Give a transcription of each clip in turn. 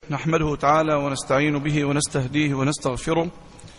نحمده تعالى ونستعين به ونستهديه ونستغفره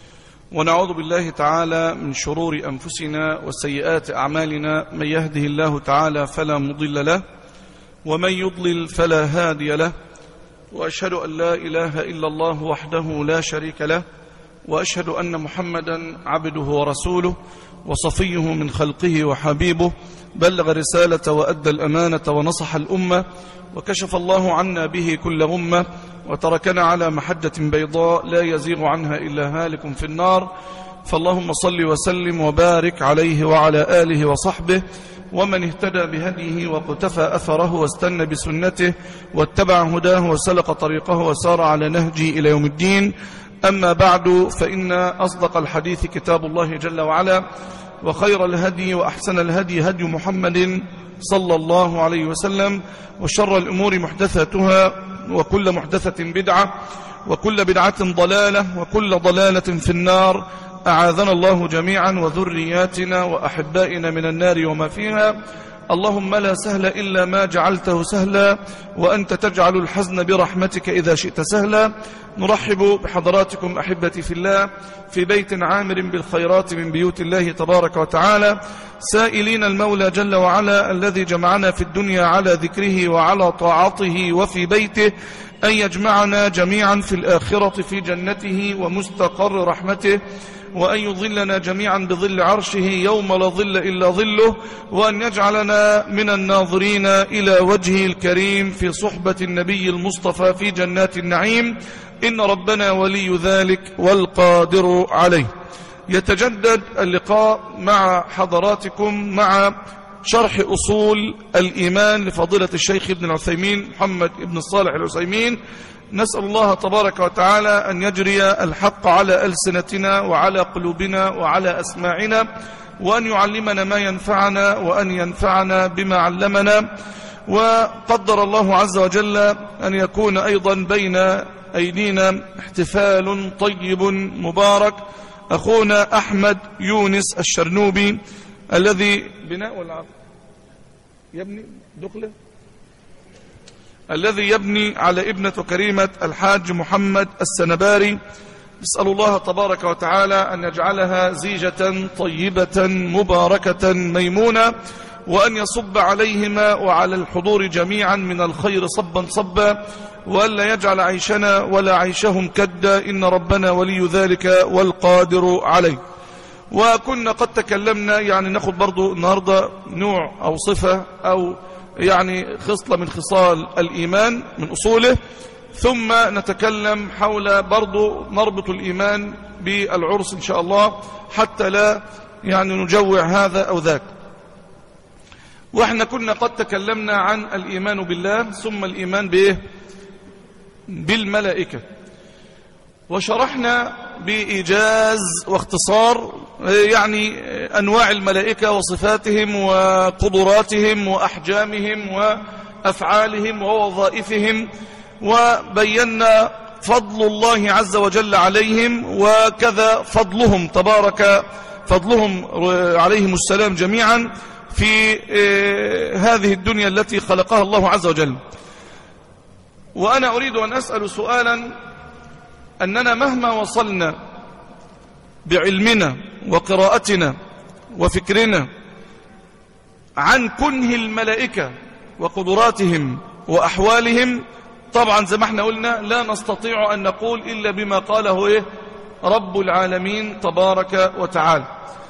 ونعوذ بالله تعالى من شرور أنفسنا وسيئات أعمالنا من يهده الله تعالى فلا مضل له ومن يضلل فلا هادي له وأشهد أن لا إله إلا الله وحده لا شريك له وأشهد أن محمدا عبده ورسوله وصفيه من خلقه وحبيبه بلغ رسالة وأدى الأمانة ونصح الأمة وكشف الله عنا به كل غمة وتركنا على محجة بيضاء لا يزيغ عنها إلا هالك في النار فاللهم صل وسلم وبارك عليه وعلى آله وصحبه ومن اهتدى بهديه وقتفى أثره واستنى بسنته واتبع هداه وسلق طريقه وسار على نهجه إلى يوم الدين أما بعد فإن أصدق الحديث كتاب الله جل وعلا وخير الهدي وأحسن الهدي هدي محمد صلى الله عليه وسلم وشر الأمور محدثاتها وكل محدثة بدعة وكل بدعة ضلالة وكل ضلالة في النار أعاذنا الله جميعا وذرياتنا وأحبائنا من النار وما فيها اللهم لا سهل إلا ما جعلته سهلا وأنت تجعل الحزن برحمتك إذا شئت سهلا نرحب بحضراتكم أحبتي في الله في بيت عامر بالخيرات من بيوت الله تبارك وتعالى سائلين المولى جل وعلا الذي جمعنا في الدنيا على ذكره وعلى طاعته وفي بيته أن يجمعنا جميعا في الآخرة في جنته ومستقر رحمته وأن يظلنا جميعا بظل عرشه يوم لا ظل إلا ظله وأن يجعلنا من الناظرين إلى وجهه الكريم في صحبة النبي المصطفى في جنات النعيم إن ربنا ولي ذلك والقادر عليه يتجدد اللقاء مع حضراتكم مع شرح أصول الإيمان لفضيلة الشيخ ابن العثيمين محمد ابن الصالح العثيمين نسأل الله تبارك وتعالى أن يجري الحق على ألسنتنا وعلى قلوبنا وعلى أسماعنا وأن يعلمنا ما ينفعنا وأن ينفعنا بما علمنا وقدر الله عز وجل أن يكون أيضا بين أيدينا احتفال طيب مبارك أخونا أحمد يونس الشرنوبي الذي بناء والعقل يبني دخله الذي يبني على ابنة كريمة الحاج محمد السنباري نسأل الله تبارك وتعالى أن يجعلها زيجة طيبة مباركة ميمونة وأن يصب عليهما وعلى الحضور جميعا من الخير صبا صبا وألا يجعل عيشنا ولا عيشهم كدا إن ربنا ولي ذلك والقادر عليه وكنا قد تكلمنا يعني ناخد برضو النهاردة نوع أو صفة أو يعني خصلة من خصال الإيمان من أصوله ثم نتكلم حول برضو نربط الإيمان بالعرس إن شاء الله حتى لا يعني نجوع هذا أو ذاك واحنا كنا قد تكلمنا عن الإيمان بالله ثم الإيمان بإيه بالملائكة وشرحنا بإيجاز واختصار يعني أنواع الملائكة وصفاتهم وقدراتهم وأحجامهم وأفعالهم ووظائفهم وبينا فضل الله عز وجل عليهم وكذا فضلهم تبارك فضلهم عليهم السلام جميعا في هذه الدنيا التي خلقها الله عز وجل وأنا أريد أن أسأل سؤالا أننا مهما وصلنا بعلمنا وقراءتنا وفكرنا عن كنه الملائكة وقدراتهم وأحوالهم طبعا زي ما احنا قلنا لا نستطيع أن نقول إلا بما قاله إيه رب العالمين تبارك وتعالى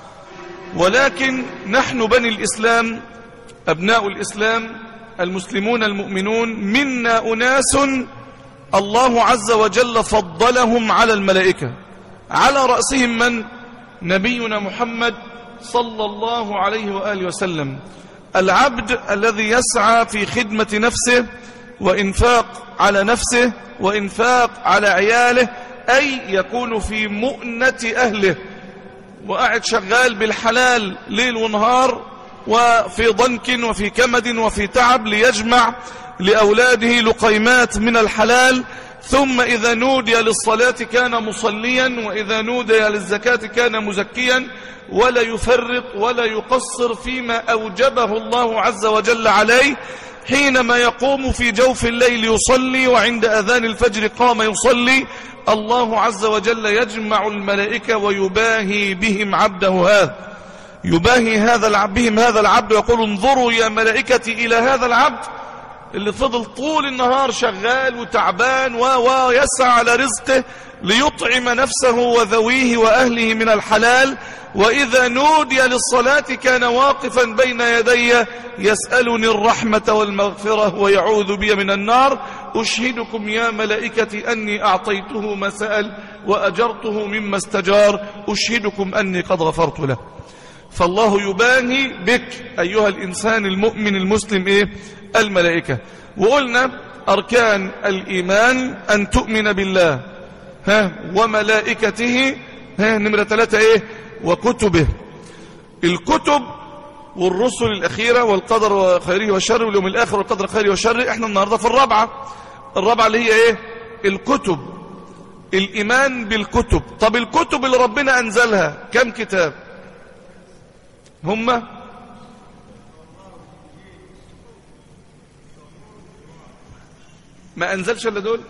ولكن نحن بني الإسلام أبناء الإسلام المسلمون المؤمنون منا أناس الله عز وجل فضلهم على الملائكة على رأسهم من نبينا محمد صلى الله عليه وآله وسلم العبد الذي يسعى في خدمة نفسه وإنفاق على نفسه وإنفاق على عياله أي يكون في مؤنة أهله وقاعد شغال بالحلال ليل ونهار وفي ضنك وفي كمد وفي تعب ليجمع لأولاده لقيمات من الحلال ثم إذا نودي للصلاة كان مصليا وإذا نودي للزكاة كان مزكيا ولا يفرط ولا يقصر فيما أوجبه الله عز وجل عليه حينما يقوم في جوف الليل يصلي وعند أذان الفجر قام يصلي الله عز وجل يجمع الملائكة ويباهي بهم عبده هذا يباهي هذا العبد بهم هذا العبد ويقول انظروا يا ملائكتي إلى هذا العبد اللي فضل طول النهار شغال وتعبان ويسعى على رزقه ليطعم نفسه وذويه وأهله من الحلال وإذا نودي للصلاة كان واقفا بين يدي يسألني الرحمة والمغفرة ويعوذ بي من النار أشهدكم يا ملائكتي أني أعطيته ما سأل وأجرته مما استجار أشهدكم أني قد غفرت له فالله يباهي بك أيها الإنسان المؤمن المسلم إيه الملائكة وقلنا أركان الإيمان أن تؤمن بالله ها وملائكته ها نمرة ثلاثة إيه وكتبه الكتب والرسل الأخيرة والقدر خيره وشره واليوم الآخر والقدر خيره وشره احنا النهاردة في الرابعة الرابعة اللي هي ايه الكتب الإيمان بالكتب طب الكتب اللي ربنا أنزلها كم كتاب هم ما أنزلش إلا دول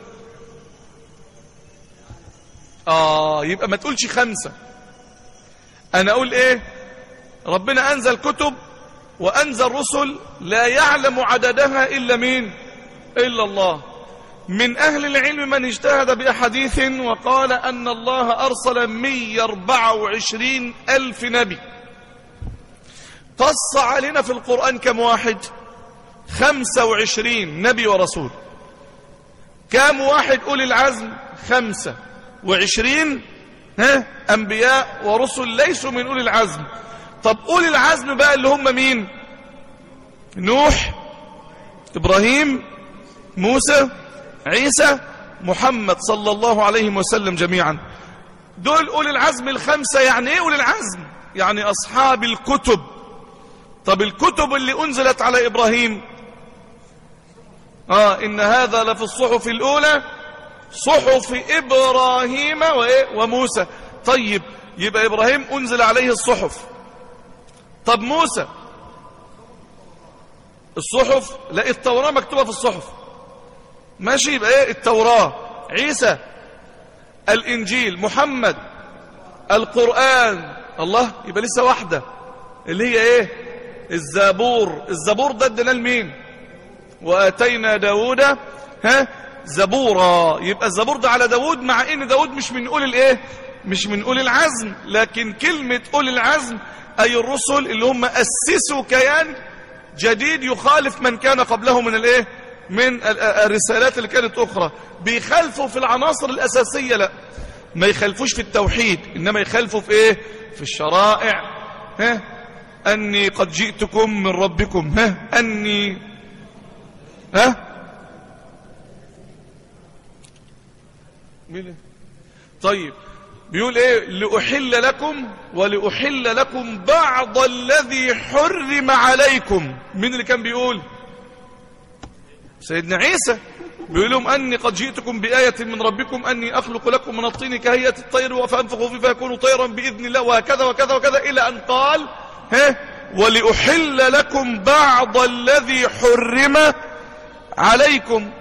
آه يبقى ما تقولش خمسة أنا أقول إيه ربنا أنزل كتب وأنزل رسل لا يعلم عددها إلا مين إلا الله من أهل العلم من اجتهد بأحاديث وقال أن الله أرسل 124 ألف نبي قص علينا في القرآن كم واحد 25 نبي ورسول كم واحد أولي العزم خمسة وعشرين ها أنبياء ورسل ليسوا من أولي العزم طب أولي العزم بقى اللي هم مين نوح إبراهيم موسى عيسى محمد صلى الله عليه وسلم جميعا دول أولي العزم الخمسة يعني إيه أولي العزم يعني أصحاب الكتب طب الكتب اللي أنزلت على إبراهيم آه إن هذا لفي الصحف الأولى صحف إبراهيم وإيه؟ وموسى طيب يبقى إبراهيم أنزل عليه الصحف طب موسى الصحف لا التوراة مكتوبة في الصحف ماشي يبقى ايه التوراة عيسى الإنجيل محمد القرآن الله يبقى لسه واحدة اللي هي ايه الزبور الزبور ده ادنا لمين واتينا داود ها زبورا يبقى الزبور ده على داود مع ان داود مش من اولي الايه مش من اولي العزم لكن كلمة اولي العزم اي الرسل اللي هم اسسوا كيان جديد يخالف من كان قبله من الايه من الرسالات اللي كانت اخرى بيخالفوا في العناصر الاساسية لا ما يخالفوش في التوحيد انما يخالفوا في ايه في الشرائع ها اني قد جئتكم من ربكم ها اني ها مين طيب بيقول ايه لأحل لكم ولأحل لكم بعض الذي حرم عليكم مين اللي كان بيقول سيدنا عيسى بيقول لهم أني قد جئتكم بآية من ربكم أني أخلق لكم من الطين كهيئة الطير فأنفخ فيه فيكون طيرا بإذن الله وهكذا وكذا وكذا إلى أن قال ها ولأحل لكم بعض الذي حرم عليكم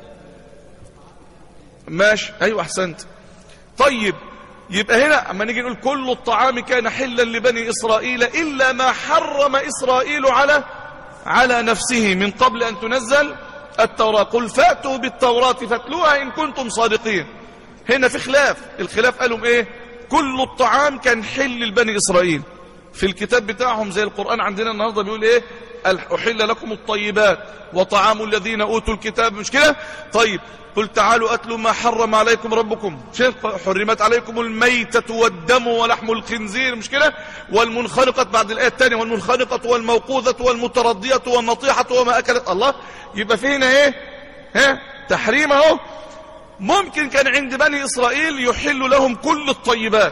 ماشي أيوة أحسنت طيب يبقى هنا اما نيجي نقول كل الطعام كان حلا لبني إسرائيل إلا ما حرم إسرائيل على على نفسه من قبل أن تنزل التوراة قل فأتوا بالتوراة فاتلوها إن كنتم صادقين هنا في خلاف الخلاف قالوا إيه كل الطعام كان حل لبني إسرائيل في الكتاب بتاعهم زي القرآن عندنا النهاردة بيقول إيه أحل لكم الطيبات وطعام الذين أوتوا الكتاب مش كده طيب قل تعالوا أتلوا ما حرم عليكم ربكم حرمت عليكم الميتة والدم ولحم الخنزير مش كده والمنخنقة بعد الآية الثانية والمنخنقة والموقوذة والمتردية والنطيحة وما أكلت الله يبقى فينا ايه ها تحريم اهو ممكن كان عند بني إسرائيل يحل لهم كل الطيبات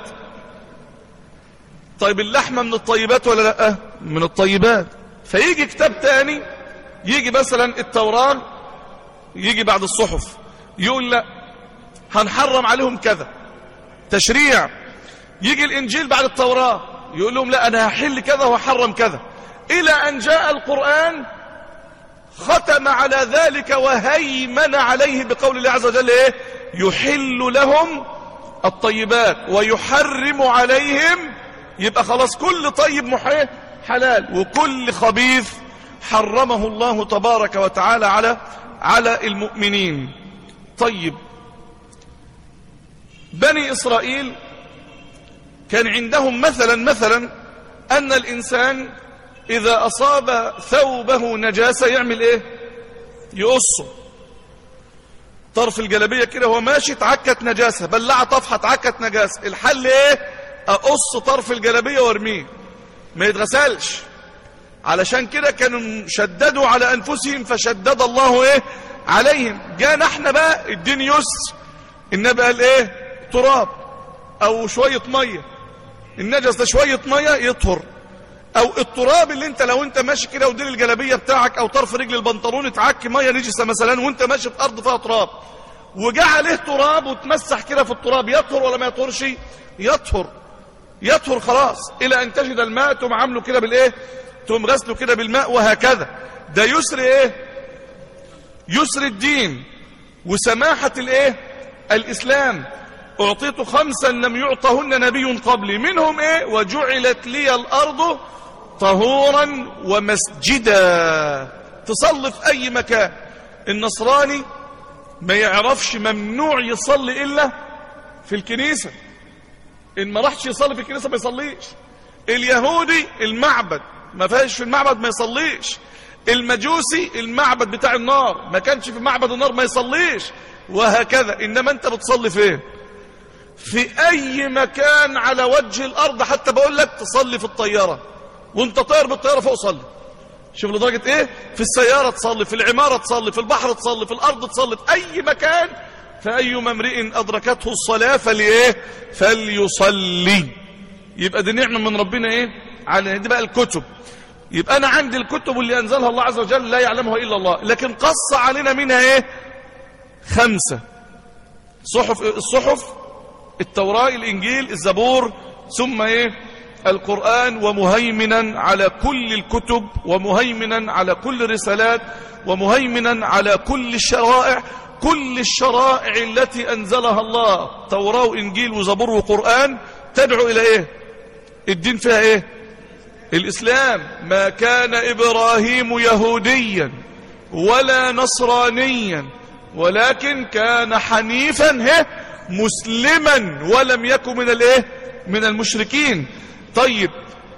طيب اللحمة من الطيبات ولا لا من الطيبات فيجي كتاب تاني يجي مثلا التوراة يجي بعد الصحف يقول لا هنحرم عليهم كذا تشريع يجي الإنجيل بعد التوراة يقول لهم لا أنا هحل كذا وحرم كذا إلى أن جاء القرآن ختم على ذلك وهيمن عليه بقول الله عز وجل ايه يحل لهم الطيبات ويحرم عليهم يبقى خلاص كل طيب محيه حلال وكل خبيث حرمه الله تبارك وتعالى على على المؤمنين طيب بني إسرائيل كان عندهم مثلا مثلا أن الإنسان إذا أصاب ثوبه نجاسة يعمل إيه يقصه طرف الجلبية كده هو ماشي تعكت نجاسة بلع طفحة تعكت نجاسة الحل إيه أقص طرف الجلبية وارميه ما يتغسلش علشان كده كانوا شددوا على أنفسهم فشدد الله إيه عليهم جانا احنا بقى الدين يسر النبي قال إيه تراب أو شوية مية النجس ده شوية مية يطهر او التراب اللي انت لو انت ماشي كده وديل الجلابيه بتاعك او طرف رجل البنطلون اتعك ميه نجسه مثلا وانت ماشي في ارض فيها تراب وجا عليه تراب وتمسح كده في التراب يطهر ولا ما يطهرش يطهر يطهر خلاص الى ان تجد الماء تقوم عامله كده بالايه تقوم غسله كده بالماء وهكذا ده يسر ايه يسر الدين وسماحه الايه الاسلام اعطيت خمسا لم يعطهن نبي قبلي منهم ايه وجعلت لي الارض طهورا ومسجدا تصلي في اي مكان النصراني ما يعرفش ممنوع يصلي الا في الكنيسة ان ما راحش يصلي في الكنيسة ما يصليش اليهودي المعبد ما فيهاش في المعبد ما يصليش المجوسي المعبد بتاع النار ما كانش في معبد النار ما يصليش وهكذا انما انت بتصلي فين في اي مكان على وجه الارض حتى بقول لك تصلي في الطيارة وانت طاير بالطيارة فوق صلي شوف لدرجة ايه في السيارة تصلي في العمارة تصلي في البحر تصلي في الارض تصلي في اي مكان فاي امرئ ادركته الصلاة فليه فليصلي يبقى دي نعمة من ربنا ايه على دي بقى الكتب يبقى انا عندي الكتب اللي انزلها الله عز وجل لا يعلمها الا الله لكن قص علينا منها ايه خمسة صحف الصحف التوراة الإنجيل الزبور ثم إيه القرآن ومهيمنا على كل الكتب ومهيمنا على كل الرسالات ومهيمنا على كل الشرائع كل الشرائع التي أنزلها الله توراة وإنجيل وزبور وقرآن تدعو إلى إيه الدين فيها إيه الإسلام ما كان إبراهيم يهوديا ولا نصرانيا ولكن كان حنيفا هه مسلما ولم يكن من الايه من المشركين طيب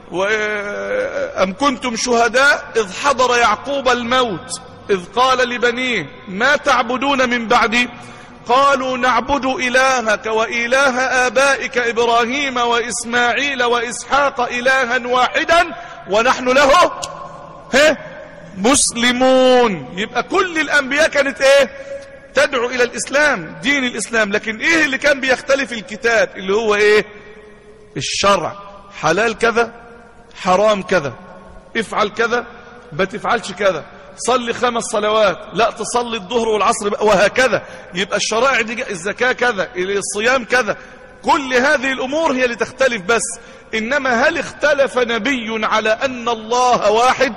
أم كنتم شهداء إذ حضر يعقوب الموت إذ قال لبنيه ما تعبدون من بعدي قالوا نعبد إلهك وإله آبائك إبراهيم وإسماعيل وإسحاق إلها واحدا ونحن له ها مسلمون يبقى كل الأنبياء كانت إيه تدعو إلى الإسلام دين الإسلام لكن إيه اللي كان بيختلف الكتاب اللي هو إيه الشرع حلال كذا حرام كذا افعل كذا ما تفعلش كذا صلي خمس صلوات لا تصلي الظهر والعصر وهكذا يبقى الشرائع دي الزكاة كذا الصيام كذا كل هذه الأمور هي اللي تختلف بس إنما هل اختلف نبي على أن الله واحد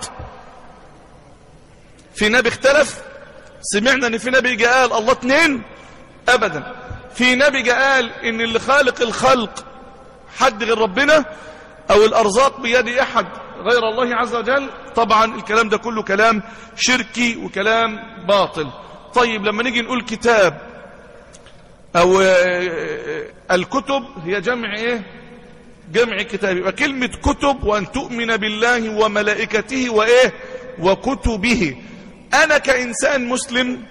في نبي اختلف سمعنا ان في نبي جاء قال الله اتنين ابدا في نبي جاء قال ان اللي خالق الخلق حد غير ربنا او الارزاق بيد احد غير الله عز وجل طبعا الكلام ده كله كلام شركي وكلام باطل طيب لما نيجي نقول كتاب او الكتب هي جمع ايه جمع كتاب يبقى كلمة كتب وان تؤمن بالله وملائكته وايه وكتبه أنا كإنسان مسلم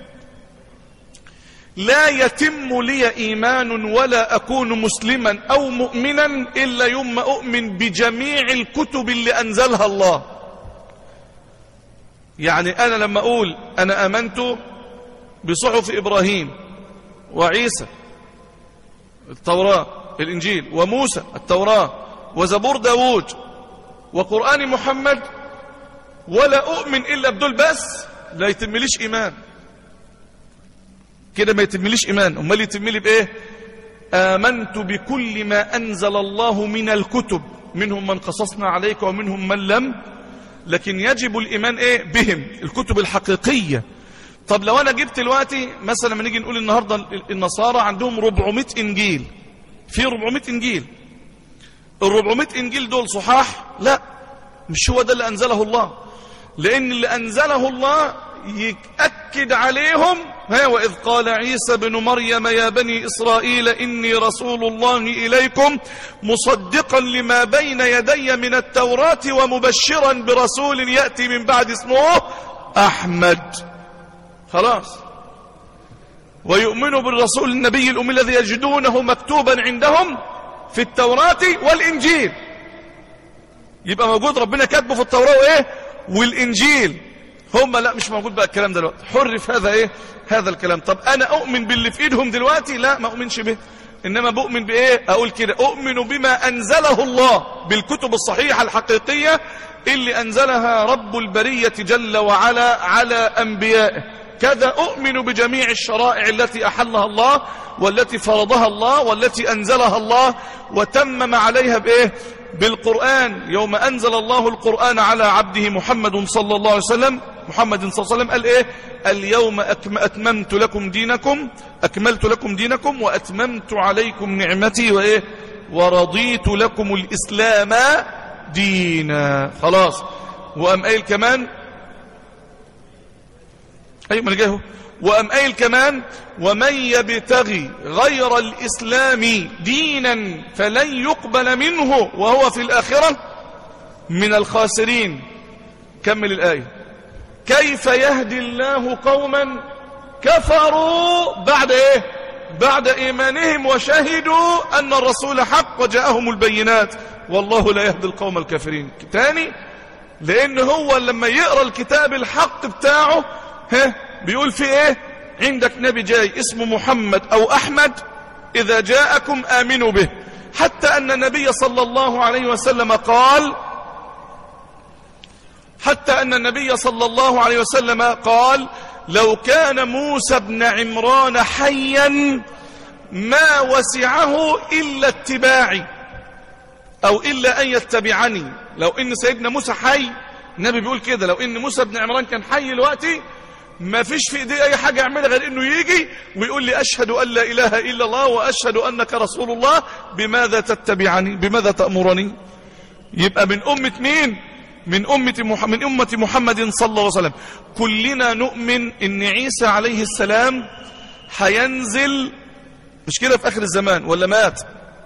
لا يتم لي إيمان ولا أكون مسلما أو مؤمنا إلا يوم أؤمن بجميع الكتب اللي أنزلها الله يعني أنا لما أقول أنا أمنت بصحف إبراهيم وعيسى التوراة الإنجيل وموسى التوراة وزبور داوود وقرآن محمد ولا أؤمن إلا بدول بس لا يتمليش إيمان كده ما يتمليش إيمان أمال يتملي بإيه آمنت بكل ما أنزل الله من الكتب منهم من قصصنا عليك ومنهم من لم لكن يجب الإيمان إيه بهم الكتب الحقيقية طب لو أنا جبت دلوقتي مثلا لما نيجي نقول النهاردة النصارى عندهم 400 إنجيل في 400 إنجيل ال 400 إنجيل دول صحاح لا مش هو ده اللي أنزله الله لأن اللي أنزله الله يأكد عليهم ها وإذ قال عيسى بن مريم يا بني إسرائيل إني رسول الله إليكم مصدقا لما بين يدي من التوراة ومبشرا برسول يأتي من بعد اسمه أحمد خلاص ويؤمن بالرسول النبي الأمي الذي يجدونه مكتوبا عندهم في التوراة والإنجيل يبقى موجود ربنا كاتبه في التوراة وإيه والإنجيل هم لا مش موجود بقى الكلام دلوقتي حرف هذا ايه هذا الكلام طب انا اؤمن باللي في ايدهم دلوقتي لا ما اؤمنش به انما بؤمن بايه اقول كده اؤمن بما انزله الله بالكتب الصحيحة الحقيقية اللي انزلها رب البرية جل وعلا على انبيائه كذا اؤمن بجميع الشرائع التي احلها الله والتي فرضها الله والتي انزلها الله وتمم عليها بايه بالقرآن يوم أنزل الله القرآن على عبده محمد صلى الله عليه وسلم محمد صلى الله عليه وسلم قال إيه اليوم أتممت لكم دينكم أكملت لكم دينكم وأتممت عليكم نعمتي وإيه ورضيت لكم الإسلام دينا خلاص وأم قايل كمان أي من جاهه وأم قايل كمان ومن يبتغي غير الإسلام دينا فلن يقبل منه وهو في الآخرة من الخاسرين كمل الآية كيف يهدي الله قوما كفروا بعد إيه بعد إيمانهم وشهدوا أن الرسول حق وجاءهم البينات والله لا يهدي القوم الكافرين تاني لأن هو لما يقرأ الكتاب الحق بتاعه ها بيقول في ايه عندك نبي جاي اسمه محمد او احمد اذا جاءكم امنوا به حتى ان النبي صلى الله عليه وسلم قال حتى ان النبي صلى الله عليه وسلم قال لو كان موسى بن عمران حيا ما وسعه الا اتباعي او الا ان يتبعني لو ان سيدنا موسى حي النبي بيقول كده لو ان موسى بن عمران كان حي دلوقتي ما فيش في ايديه اي حاجة يعملها غير انه يجي ويقول لي اشهد ان لا اله الا الله واشهد انك رسول الله بماذا تتبعني بماذا تأمرني يبقى من امة مين من أمة محمد, من أمة محمد صلى الله عليه وسلم كلنا نؤمن ان عيسى عليه السلام هينزل مش كده في اخر الزمان ولا مات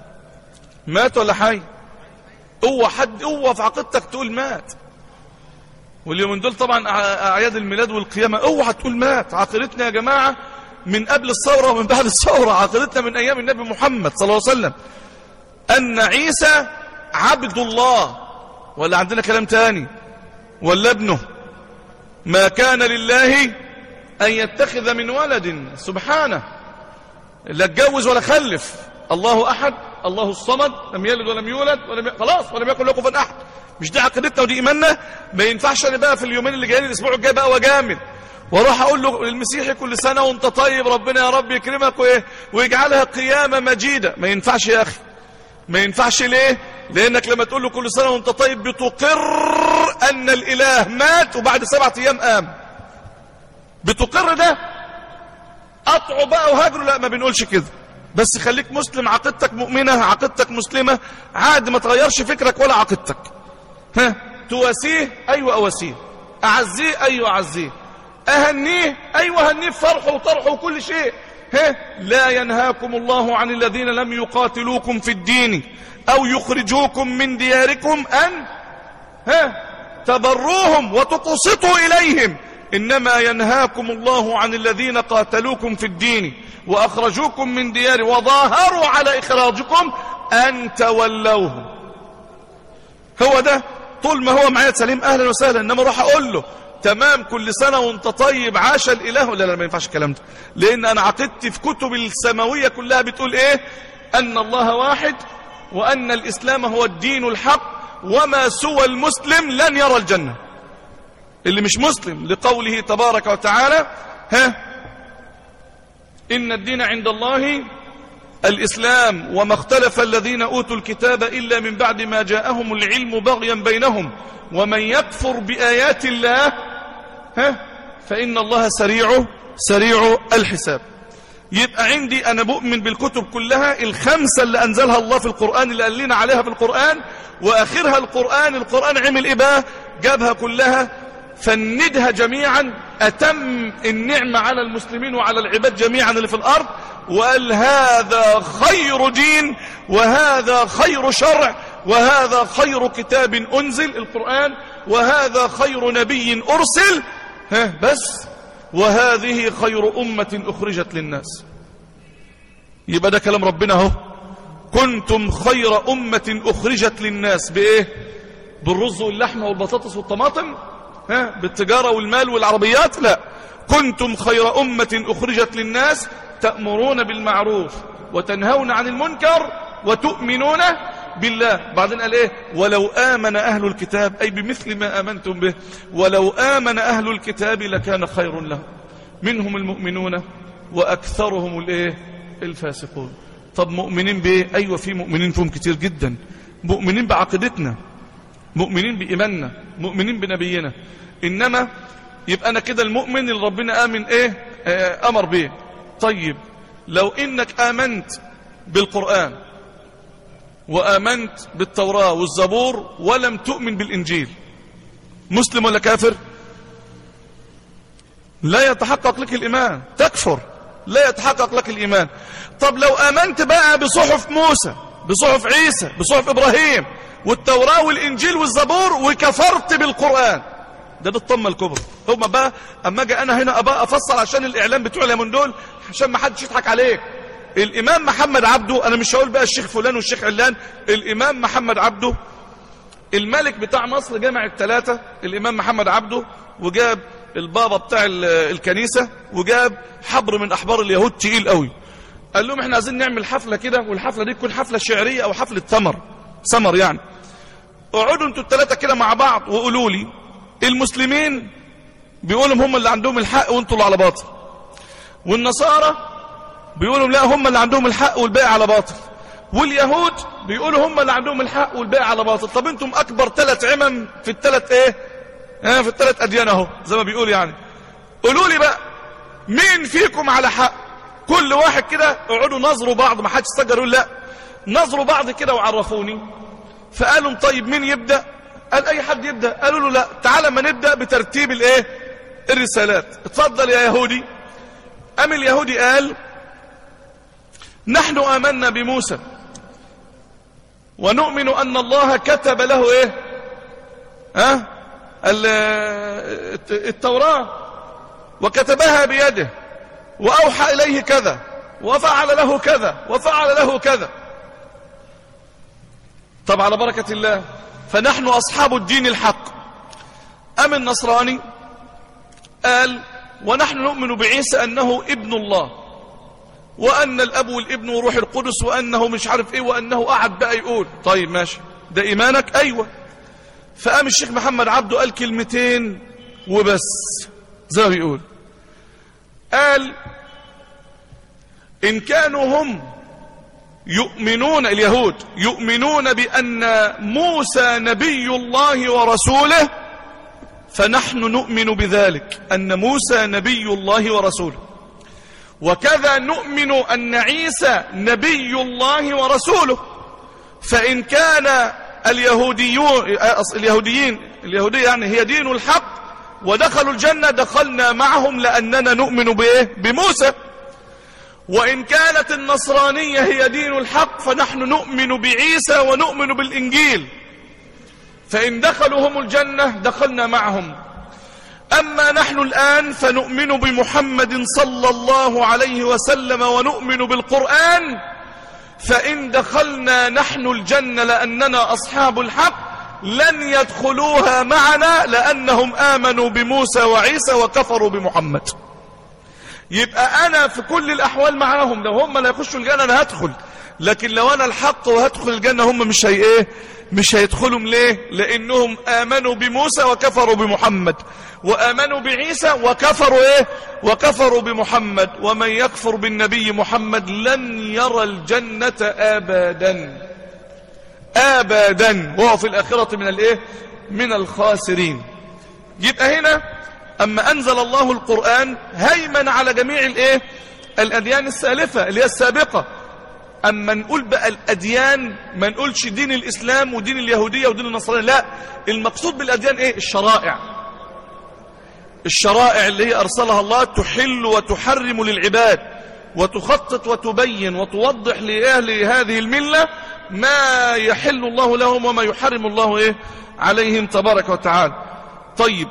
مات ولا حي اوعى حد اوعى في عقيدتك تقول مات واليومين دول طبعا اعياد الميلاد والقيامه اوعى تقول مات عقيدتنا يا جماعه من قبل الثوره ومن بعد الثوره عقيدتنا من ايام النبي محمد صلى الله عليه وسلم ان عيسى عبد الله ولا عندنا كلام تاني ولا ابنه ما كان لله ان يتخذ من ولد سبحانه لا اتجوز ولا خلف الله احد الله الصمد لم يلد ولم يولد ولم ي... خلاص ولم يكن له كفوا احد مش دي عقيدتنا ودي ايماننا ما ينفعش انا بقى في اليومين اللي جايين الاسبوع الجاي بقى وجامل واروح اقول له للمسيحي كل سنه وانت طيب ربنا يا رب يكرمك وايه ويجعلها قيامه مجيده ما ينفعش يا اخي ما ينفعش ليه لانك لما تقول له كل سنه وانت طيب بتقر ان الاله مات وبعد سبعة ايام قام بتقر ده قطعه بقى وهاجره لا ما بنقولش كده بس خليك مسلم عقيدتك مؤمنة عقيدتك مسلمة عاد ما تغيرش فكرك ولا عقيدتك ها تواسيه ايوه اواسيه اعزيه ايوه اعزيه اهنيه ايوه اهنيه في فرحه وطرحه وكل شيء ها لا ينهاكم الله عن الذين لم يقاتلوكم في الدين او يخرجوكم من دياركم ان ها تبروهم وتقسطوا اليهم انما ينهاكم الله عن الذين قاتلوكم في الدين واخرجوكم من ديار وظاهروا على اخراجكم ان تولوهم هو ده طول ما هو معايا سليم اهلا وسهلا انما اروح اقول له تمام كل سنة وانت طيب عاش الاله لا لا ما ينفعش الكلام ده لان انا عقدت في كتب السماوية كلها بتقول ايه ان الله واحد وان الاسلام هو الدين الحق وما سوى المسلم لن يرى الجنة اللي مش مسلم لقوله تبارك وتعالى ها إن الدين عند الله الإسلام وما اختلف الذين أوتوا الكتاب إلا من بعد ما جاءهم العلم بغيا بينهم ومن يكفر بآيات الله ها فإن الله سريع سريع الحساب يبقى عندي أنا بؤمن بالكتب كلها الخمسة اللي أنزلها الله في القرآن اللي قال لنا عليها في القرآن وآخرها القرآن القرآن عمل إيه بقى جابها كلها فندها جميعا أتم النعمة على المسلمين وعلى العباد جميعا اللي في الأرض وقال هذا خير دين وهذا خير شرع وهذا خير كتاب أنزل القرآن وهذا خير نبي أرسل ها بس وهذه خير أمة أخرجت للناس يبقى ده كلام ربنا اهو كنتم خير أمة أخرجت للناس بإيه بالرز واللحمة والبطاطس والطماطم ها بالتجارة والمال والعربيات لا كنتم خير أمة أخرجت للناس تأمرون بالمعروف وتنهون عن المنكر وتؤمنون بالله بعدين قال ايه ولو آمن أهل الكتاب أي بمثل ما آمنتم به ولو آمن أهل الكتاب لكان خير لهم منهم المؤمنون وأكثرهم الايه الفاسقون طب مؤمنين بايه ايوه في مؤمنين فيهم كتير جدا مؤمنين بعقيدتنا مؤمنين بإيماننا مؤمنين بنبينا إنما يبقى أنا كده المؤمن اللي ربنا آمن إيه آه أمر به طيب لو إنك آمنت بالقرآن وآمنت بالتوراة والزبور ولم تؤمن بالإنجيل مسلم ولا كافر لا يتحقق لك الإيمان تكفر لا يتحقق لك الإيمان طب لو آمنت بقى بصحف موسى بصحف عيسى بصحف إبراهيم والتوراة والإنجيل والزبور وكفرت بالقرآن ده بالطمة الكبرى هما بقى أما أجي أنا هنا أبقى أفصل عشان الإعلام بتوع اليومين دول عشان ما حدش يضحك عليك الإمام محمد عبده أنا مش هقول بقى الشيخ فلان والشيخ علان الإمام محمد عبده الملك بتاع مصر جمع الثلاثة الإمام محمد عبده وجاب البابا بتاع الكنيسة وجاب حبر من أحبار اليهود تقيل قوي قال لهم احنا عايزين نعمل حفلة كده والحفلة دي تكون حفلة شعرية أو حفلة ثمر سمر يعني اقعدوا انتوا الثلاثة كده مع بعض وقولوا لي المسلمين بيقولوا هم اللي عندهم الحق وانتوا اللي على باطل والنصارى بيقولوا لا هم اللي عندهم الحق والباقي على باطل واليهود بيقولوا هم اللي عندهم الحق والباقي على باطل طب انتم اكبر ثلاث عمم في الثلاث ايه اه في الثلاث اديان اهو زي ما بيقول يعني قولوا لي بقى مين فيكم على حق كل واحد كده اقعدوا نظروا بعض ما حدش استجر يقول لا نظروا بعض كده وعرفوني فقالوا طيب مين يبدأ قال اي حد يبدأ قالوا له لا تعالى ما نبدأ بترتيب الايه الرسالات اتفضل يا يهودي ام اليهودي قال نحن آمنا بموسى ونؤمن أن الله كتب له إيه ها التوراة وكتبها بيده وأوحى إليه كذا وفعل له كذا وفعل له كذا طب على بركة الله فنحن أصحاب الدين الحق أم النصراني قال ونحن نؤمن بعيسى أنه ابن الله وأن الأب والابن وروح القدس وأنه مش عارف إيه وأنه قعد بقى يقول طيب ماشي ده إيمانك أيوة فقام الشيخ محمد عبده قال كلمتين وبس زي ما بيقول قال إن كانوا هم يؤمنون اليهود يؤمنون بأن موسى نبي الله ورسوله فنحن نؤمن بذلك أن موسى نبي الله ورسوله وكذا نؤمن أن عيسى نبي الله ورسوله فإن كان اليهوديون اليهوديين اليهودية يعني هي دين الحق ودخلوا الجنة دخلنا معهم لأننا نؤمن بإيه بموسى وإن كانت النصرانية هي دين الحق فنحن نؤمن بعيسى ونؤمن بالإنجيل فإن دخلوا هم الجنة دخلنا معهم أما نحن الآن فنؤمن بمحمد صلى الله عليه وسلم ونؤمن بالقرآن فإن دخلنا نحن الجنة لأننا أصحاب الحق لن يدخلوها معنا لأنهم آمنوا بموسى وعيسى وكفروا بمحمد يبقى أنا في كل الأحوال معهم لو هم لا يخشوا الجنة أنا هدخل لكن لو انا الحق وهدخل الجنة هم مش هي ايه مش هيدخلهم ليه لانهم امنوا بموسى وكفروا بمحمد وامنوا بعيسى وكفروا ايه وكفروا بمحمد ومن يكفر بالنبي محمد لن يرى الجنة ابدا ابدا وهو في الاخرة من الايه من الخاسرين يبقى هنا اما انزل الله القرآن هيمن على جميع الايه الاديان السالفة اللي هي السابقة اما نقول بقى الاديان ما نقولش دين الاسلام ودين اليهودية ودين النصرانية لا المقصود بالاديان ايه الشرائع الشرائع اللي هي ارسلها الله تحل وتحرم للعباد وتخطط وتبين وتوضح لأهل هذه الملة ما يحل الله لهم وما يحرم الله إيه عليهم تبارك وتعالى طيب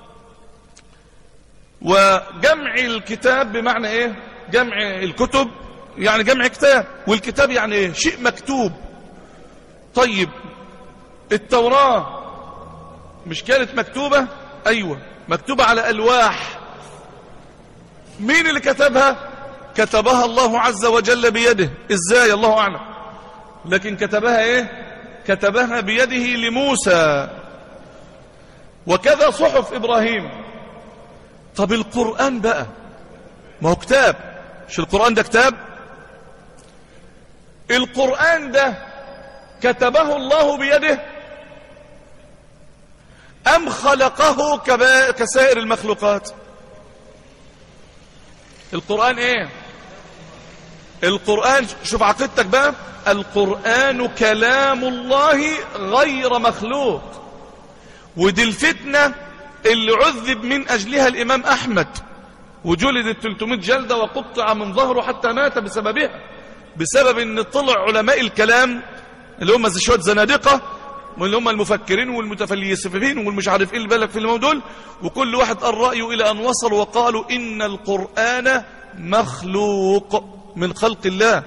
وجمع الكتاب بمعنى إيه جمع الكتب يعني جمع كتاب والكتاب يعني إيه شيء مكتوب طيب التوراة مش كانت مكتوبة أيوة مكتوبة على ألواح مين اللي كتبها كتبها الله عز وجل بيده ازاي الله اعلم لكن كتبها ايه كتبها بيده لموسى وكذا صحف ابراهيم طب القرآن بقى ما هو كتاب مش القرآن ده كتاب القرآن ده كتبه الله بيده أم خلقه كسائر المخلوقات القرآن ايه القرآن شوف عقيدتك بقى القرآن كلام الله غير مخلوق ودي الفتنة اللي عذب من أجلها الإمام أحمد وجلد 300 جلدة وقطع من ظهره حتى مات بسببها بسبب ان طلع علماء الكلام اللي هم زي شويه زنادقه واللي هم المفكرين والمتفلسفين والمش عارف ايه اللي بالك في الموضوع وكل واحد قال رايه الى ان وصل وقالوا ان القران مخلوق من خلق الله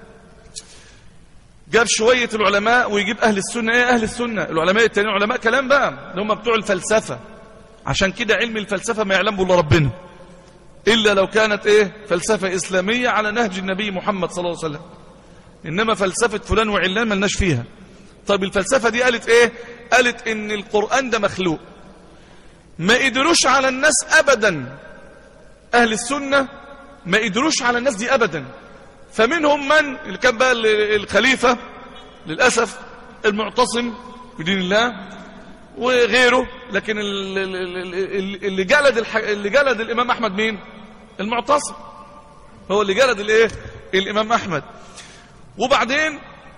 جاب شويه العلماء ويجيب اهل السنه ايه اهل السنه العلماء التانيين علماء كلام بقى اللي هم بتوع الفلسفه عشان كده علم الفلسفه ما يعلمه الا ربنا الا لو كانت ايه فلسفه اسلاميه على نهج النبي محمد صلى الله عليه وسلم انما فلسفه فلان وعلان ملناش فيها طيب الفلسفة دي قالت ايه قالت ان القرآن ده مخلوق ما قدروش على الناس ابدا اهل السنة ما قدروش على الناس دي ابدا فمنهم من اللي كان بقى الخليفة للأسف المعتصم بدين الله وغيره لكن اللي جلد الح... اللي جلد الامام احمد مين المعتصم هو اللي جلد الايه الامام احمد وبعدين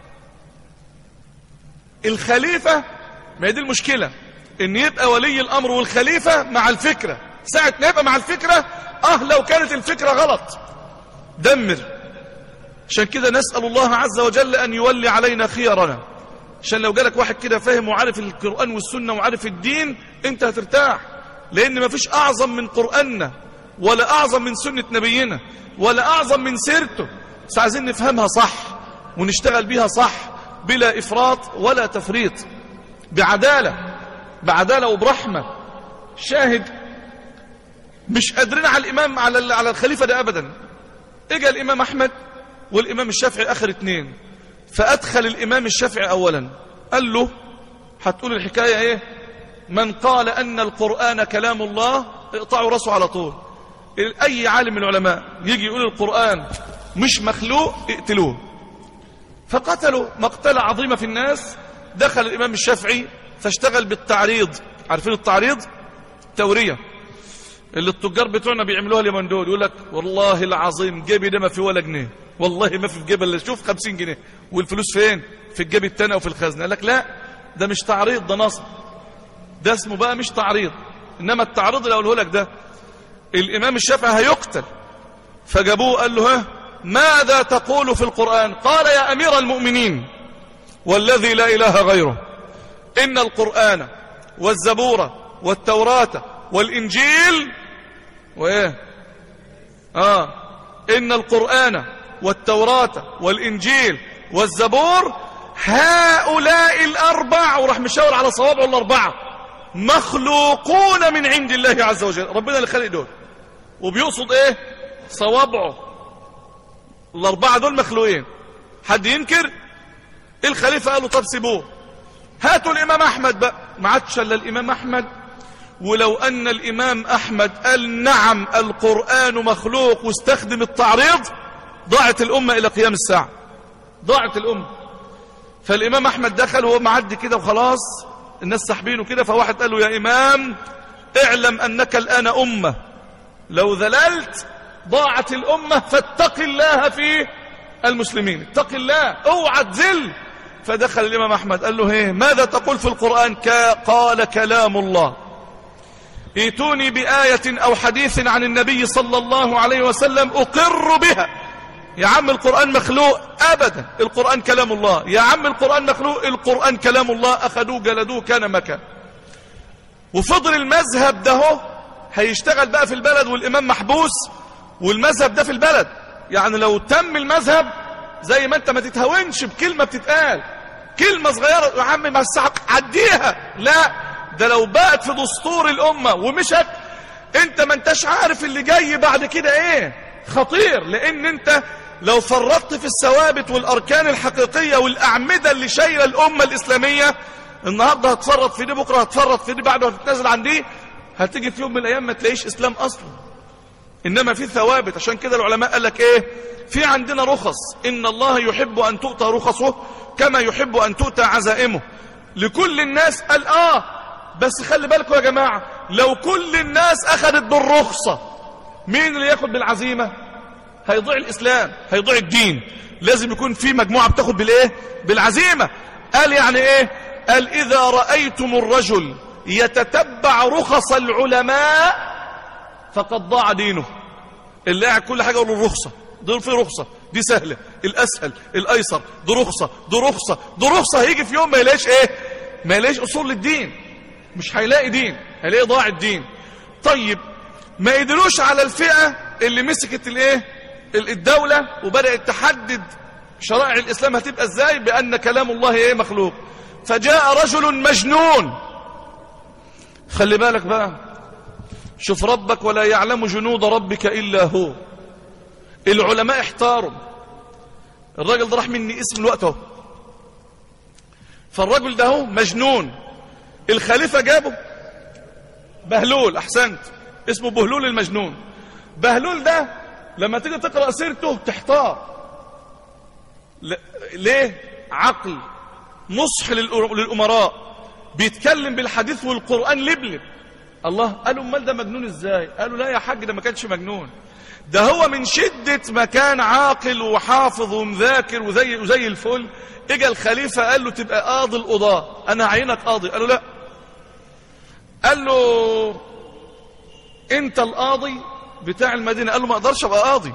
الخليفة ما هي دي المشكلة ان يبقى ولي الامر والخليفة مع الفكرة ساعة ما يبقى مع الفكرة اه لو كانت الفكرة غلط دمر عشان كده نسأل الله عز وجل ان يولي علينا خيارنا عشان لو جالك واحد كده فاهم وعارف القرآن والسنة وعارف الدين انت هترتاح لان ما فيش اعظم من قرآننا ولا اعظم من سنة نبينا ولا اعظم من سيرته بس عايزين نفهمها صح ونشتغل بيها صح بلا إفراط ولا تفريط بعدالة بعدالة وبرحمة شاهد مش قادرين على الإمام على على الخليفة ده أبدا اجى الإمام أحمد والإمام الشافعي آخر اتنين فأدخل الإمام الشافعي أولا قال له هتقول الحكاية إيه من قال أن القرآن كلام الله اقطعوا راسه على طول أي عالم من العلماء يجي يقول القرآن مش مخلوق اقتلوه فقتلوا مقتلة عظيمة في الناس دخل الإمام الشافعي فاشتغل بالتعريض عارفين التعريض تورية اللي التجار بتوعنا بيعملوها اليومين دول يقول لك والله العظيم جيبي ده ما في ولا جنيه والله ما في في جيب الا شوف 50 جنيه والفلوس فين في الجيب التاني او في الخزنه قال لك لا ده مش تعريض ده نصب ده اسمه بقى مش تعريض انما التعريض اللي اقوله لك ده الامام الشافعي هيقتل فجابوه قال له ها ماذا تقول في القرآن قال يا أمير المؤمنين والذي لا إله غيره إن القرآن والزبور والتوراة والإنجيل وإيه آه إن القرآن والتوراة والإنجيل والزبور هؤلاء الأربع وراح مشاور على صوابعه الأربعة مخلوقون من عند الله عز وجل ربنا اللي خلق دول وبيقصد إيه صوابعه الأربعة دول مخلوقين حد ينكر الخليفة قال له طب سيبوه هاتوا الإمام أحمد بقى ما عادش إلا الإمام أحمد ولو أن الإمام أحمد قال نعم القرآن مخلوق واستخدم التعريض ضاعت الأمة إلى قيام الساعة ضاعت الأمة فالإمام أحمد دخل وهو معدي كده وخلاص الناس ساحبينه كده فواحد قال له يا إمام اعلم أنك الآن أمة لو ذللت ضاعت الأمة فاتق الله في المسلمين اتق الله اوعى تذل فدخل الإمام أحمد قال له ايه ماذا تقول في القرآن قال كلام الله ائتوني بآية أو حديث عن النبي صلى الله عليه وسلم أقر بها يا عم القرآن مخلوق أبدا القرآن كلام الله يا عم القرآن مخلوق القرآن كلام الله أخذوه جلدوه كان مكان وفضل المذهب ده هو هيشتغل بقى في البلد والإمام محبوس والمذهب ده في البلد يعني لو تم المذهب زي ما انت ما تتهونش بكلمة بتتقال كلمة صغيرة يا عم ما عديها لا ده لو بقت في دستور الأمة ومشت انت ما انتش عارف اللي جاي بعد كده ايه خطير لان انت لو فرطت في الثوابت والأركان الحقيقية والأعمدة اللي شايلة الأمة الإسلامية النهاردة هتفرط في دي بكرة هتفرط في دي بعده هتتنازل عن دي هتيجي في يوم من الأيام ما تلاقيش إسلام أصلا إنما في ثوابت عشان كده العلماء قال لك إيه في عندنا رخص إن الله يحب أن تؤتى رخصه كما يحب أن تؤتى عزائمه لكل الناس قال آه بس خلي بالكم يا جماعة لو كل الناس أخذت بالرخصة مين اللي ياخد بالعزيمة هيضيع الإسلام هيضيع الدين لازم يكون في مجموعة بتاخد بالإيه بالعزيمة قال يعني إيه قال إذا رأيتم الرجل يتتبع رخص العلماء فقد ضاع دينه اللي قاعد كل حاجة يقول الرخصة دي في رخصة دي سهلة الأسهل الأيسر دي رخصة دي رخصة دي رخصة هيجي في يوم ما يلاقيش إيه ما يلاقيش أصول للدين مش هيلاقي دين هيلاقي ضاع الدين طيب ما يدلوش على الفئة اللي مسكت الايه الدولة وبدأت تحدد شرائع الإسلام هتبقى ازاي بأن كلام الله ايه مخلوق فجاء رجل مجنون خلي بالك بقى شوف ربك ولا يعلم جنود ربك إلا هو العلماء احتاروا الراجل ده راح مني اسم الوقت اهو فالرجل ده هو مجنون الخليفة جابه بهلول احسنت اسمه بهلول المجنون بهلول ده لما تيجي تقرأ سيرته تحتار ليه عقل نصح للأمراء بيتكلم بالحديث والقرآن لبلب الله قالوا امال ده مجنون ازاي قالوا لا يا حاج ده ما كانش مجنون ده هو من شدة ما كان عاقل وحافظ ومذاكر وزي, وزي الفل اجى الخليفة قال له تبقى قاضي القضاء انا عينك قاضي قالوا لا قال له انت القاضي بتاع المدينة قال له ما اقدرش ابقى قاضي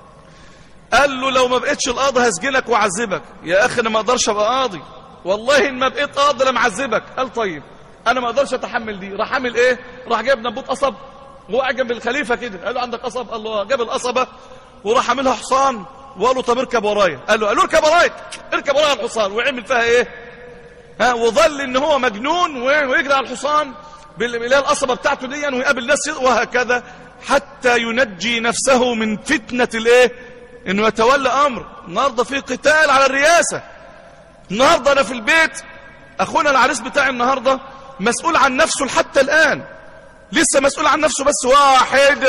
قال له لو ما بقيتش القاضي هسجنك واعذبك يا اخي انا ما اقدرش ابقى قاضي والله ان ما بقيت قاضي انا معذبك قال طيب انا ما اقدرش اتحمل دي راح عامل ايه راح جايب نبوت قصب وقع جنب الخليفه كده قال له عندك قصب الله جاب القصبه وراح عاملها حصان وقال له طب اركب ورايا قال له قال له اركب ورايا اركب ورايا الحصان وعمل فيها ايه ها وظل ان هو مجنون ويجري على الحصان باللي القصبه بتاعته دي ويقابل ناس وهكذا حتى ينجي نفسه من فتنه الايه انه يتولى امر النهارده في قتال على الرئاسه النهارده انا في البيت اخونا العريس بتاعي النهارده مسؤول عن نفسه حتى الان لسه مسؤول عن نفسه بس واحد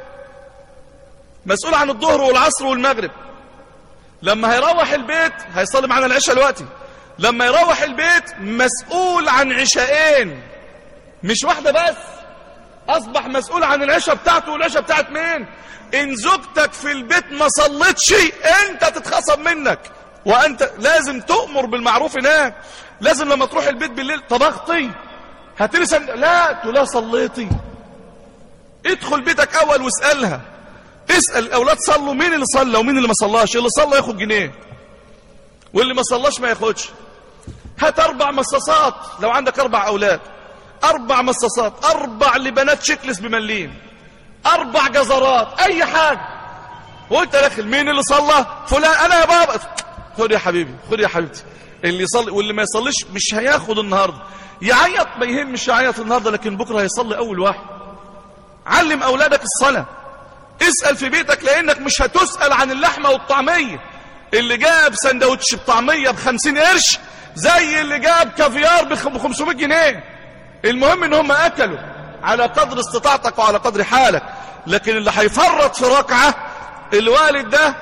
مسؤول عن الظهر والعصر والمغرب لما هيروح البيت هيصلي معانا العشاء دلوقتي لما يروح البيت مسؤول عن عشاءين مش واحده بس اصبح مسؤول عن العشاء بتاعته والعشاء بتاعت مين ان زوجتك في البيت ما صلتش انت تتخصم منك وانت لازم تؤمر بالمعروف هناك لازم لما تروح البيت بالليل طبختي هترسم لا تقول لها صليتي ادخل بيتك اول واسالها اسال الاولاد صلوا مين اللي صلى ومين اللي ما صلاش اللي صلى ياخد جنيه واللي ما صلاش ما ياخدش هات اربع مصاصات لو عندك اربع اولاد اربع مصاصات اربع لبنات شكلس بمليم اربع جزرات اي حاجه وانت داخل مين اللي صلى فلان انا يا بابا خد يا حبيبي خد يا حبيبتي اللي يصلي واللي ما يصليش مش هياخد النهارده يعيط ما يهمش يعيط النهارده لكن بكره هيصلي اول واحد علم اولادك الصلاه اسال في بيتك لانك مش هتسال عن اللحمه والطعميه اللي جاب سندوتش بطعمية بخمسين قرش زي اللي جاب كافيار بخمسمائة جنيه المهم ان هم اكلوا على قدر استطاعتك وعلى قدر حالك لكن اللي هيفرط في ركعة الوالد ده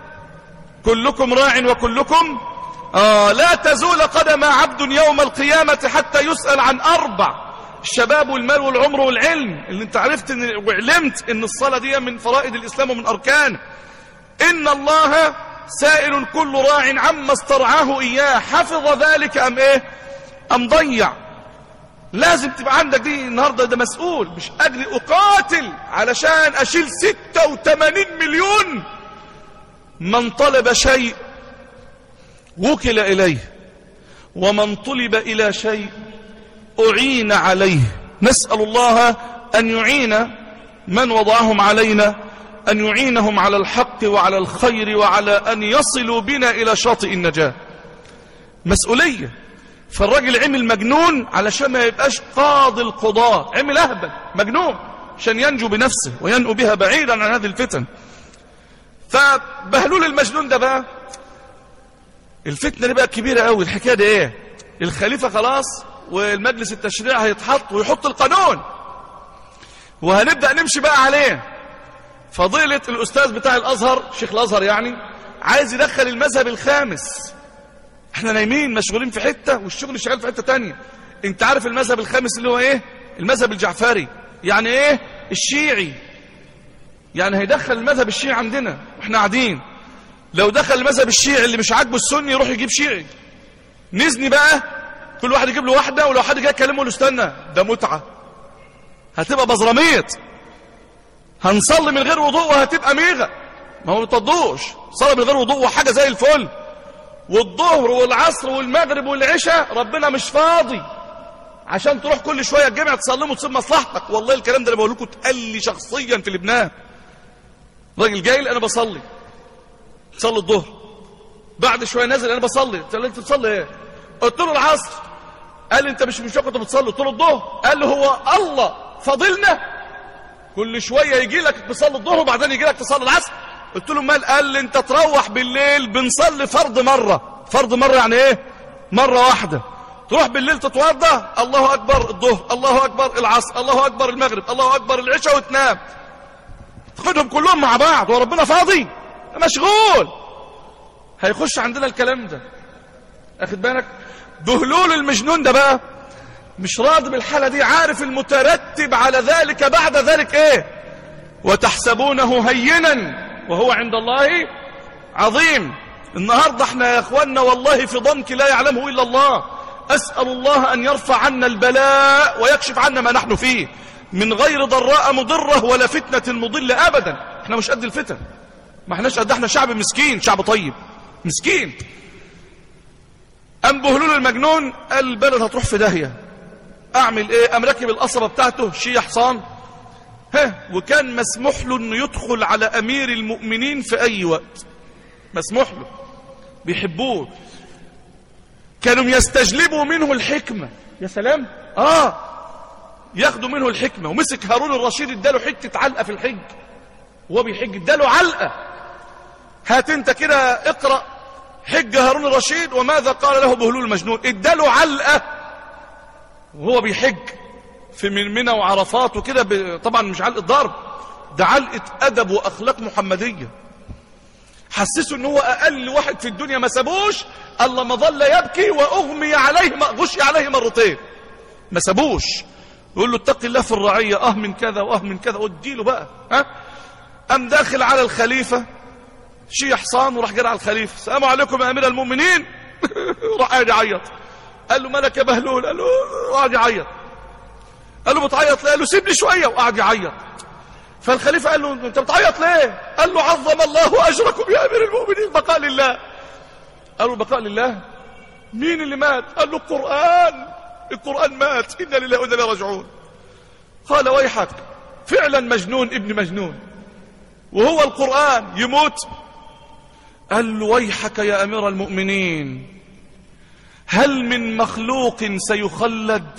كلكم راع وكلكم آه لا تزول قدم عبد يوم القيامة حتى يسأل عن أربع الشباب والمال والعمر والعلم اللي انت عرفت إن وعلمت ان الصلاة دي من فرائض الإسلام ومن أركانه إن الله سائل كل راع عما استرعاه إياه حفظ ذلك أم إيه أم ضيع لازم تبقى عندك دي النهاردة ده مسؤول مش أجري أقاتل علشان أشيل 86 مليون من طلب شيء وكل إليه ومن طلب إلى شيء أعين عليه نسأل الله أن يعين من وضعهم علينا أن يعينهم على الحق وعلى الخير وعلى أن يصلوا بنا إلى شاطئ النجاة مسؤولية فالراجل عمل مجنون علشان ما يبقاش قاضي القضاء عمل أهبل مجنون عشان ينجو بنفسه وينقو بها بعيدا عن هذه الفتن فبهلول المجنون ده بقى الفتنة دي بقى كبيرة قوي الحكاية دي ايه الخليفة خلاص والمجلس التشريع هيتحط ويحط القانون وهنبدأ نمشي بقى عليه فضيلة الأستاذ بتاع الأزهر شيخ الأزهر يعني عايز يدخل المذهب الخامس احنا نايمين مشغولين في حتة والشغل شغال في حتة تانية انت عارف المذهب الخامس اللي هو ايه المذهب الجعفري يعني ايه الشيعي يعني هيدخل المذهب الشيعي عندنا واحنا قاعدين لو دخل المذهب الشيعي اللي مش عاجبه السني يروح يجيب شيعي نزني بقى كل واحد يجيب له واحده ولو حد جاي يكلمه له استنى ده متعه هتبقى بزراميط هنصلي من غير وضوء وهتبقى ميغه ما هو متضوش صلاه من غير وضوء وحاجه زي الفل والظهر والعصر والمغرب والعشاء ربنا مش فاضي عشان تروح كل شويه الجامع تصلي وتصيب مصلحتك والله الكلام ده انا بقول لكم اتقال لي شخصيا في لبنان راجل جاي لي انا بصلي صلي الظهر بعد شويه نازل انا بصلي قلت له انت بتصلي ايه قلت له العصر قال لي انت مش مش كنت بتصلي قلت له الظهر قال لي هو الله فاضلنا كل شويه يجي لك تصلي الظهر وبعدين يجي لك تصلي العصر قلت له مال قال لي انت تروح بالليل بنصلي فرض مره فرض مره يعني ايه مره واحده تروح بالليل تتوضا الله اكبر الظهر الله اكبر العصر الله اكبر المغرب الله اكبر العشاء وتنام تاخدهم كلهم مع بعض وربنا فاضي مشغول هيخش عندنا الكلام ده اخد بالك بهلول المجنون ده بقى مش راضي بالحالة دي عارف المترتب على ذلك بعد ذلك ايه وتحسبونه هينا وهو عند الله عظيم النهاردة احنا يا اخوانا والله في ضنك لا يعلمه الا الله اسأل الله ان يرفع عنا البلاء ويكشف عنا ما نحن فيه من غير ضراء مضرة ولا فتنة مضلة ابدا احنا مش قد الفتن ما احناش قد احنا شعب مسكين شعب طيب مسكين ام بهلول المجنون قال البلد هتروح في داهيه اعمل ايه ام راكب القصبه بتاعته شيع حصان ها وكان مسموح له انه يدخل على امير المؤمنين في اي وقت مسموح له بيحبوه كانوا يستجلبوا منه الحكمه يا سلام اه ياخدوا منه الحكمه ومسك هارون الرشيد اداله حته علقه في الحج وهو بيحج اداله علقه هات انت كده اقرا حج هارون الرشيد وماذا قال له بهلول المجنون اداله علقه وهو بيحج في من منى وعرفات وكده ب... طبعا مش علقه ضرب ده علقه ادب واخلاق محمديه حسسه ان هو اقل واحد في الدنيا ما سابوش الا ما ظل يبكي واغمي عليه ما غشي عليه مرتين ما سابوش يقول له اتق الله في الرعيه اه من كذا واه من كذا اديله بقى ها قام داخل على الخليفه شي حصان وراح جرى على الخليفه السلام عليكم يا امير المؤمنين راح قاعد يعيط قال له مالك يا بهلول قال له قاعد يعيط قال له بتعيط ليه قال له سيبني شويه وقعد يعيط فالخليفه قال له انت بتعيط ليه قال له عظم الله اجركم يا امير المؤمنين بقاء لله قال له بقاء لله مين اللي مات قال له القران القران مات انا لله وانا اليه راجعون قال ويحك فعلا مجنون ابن مجنون وهو القران يموت قال له ويحك يا امير المؤمنين هل من مخلوق سيخلد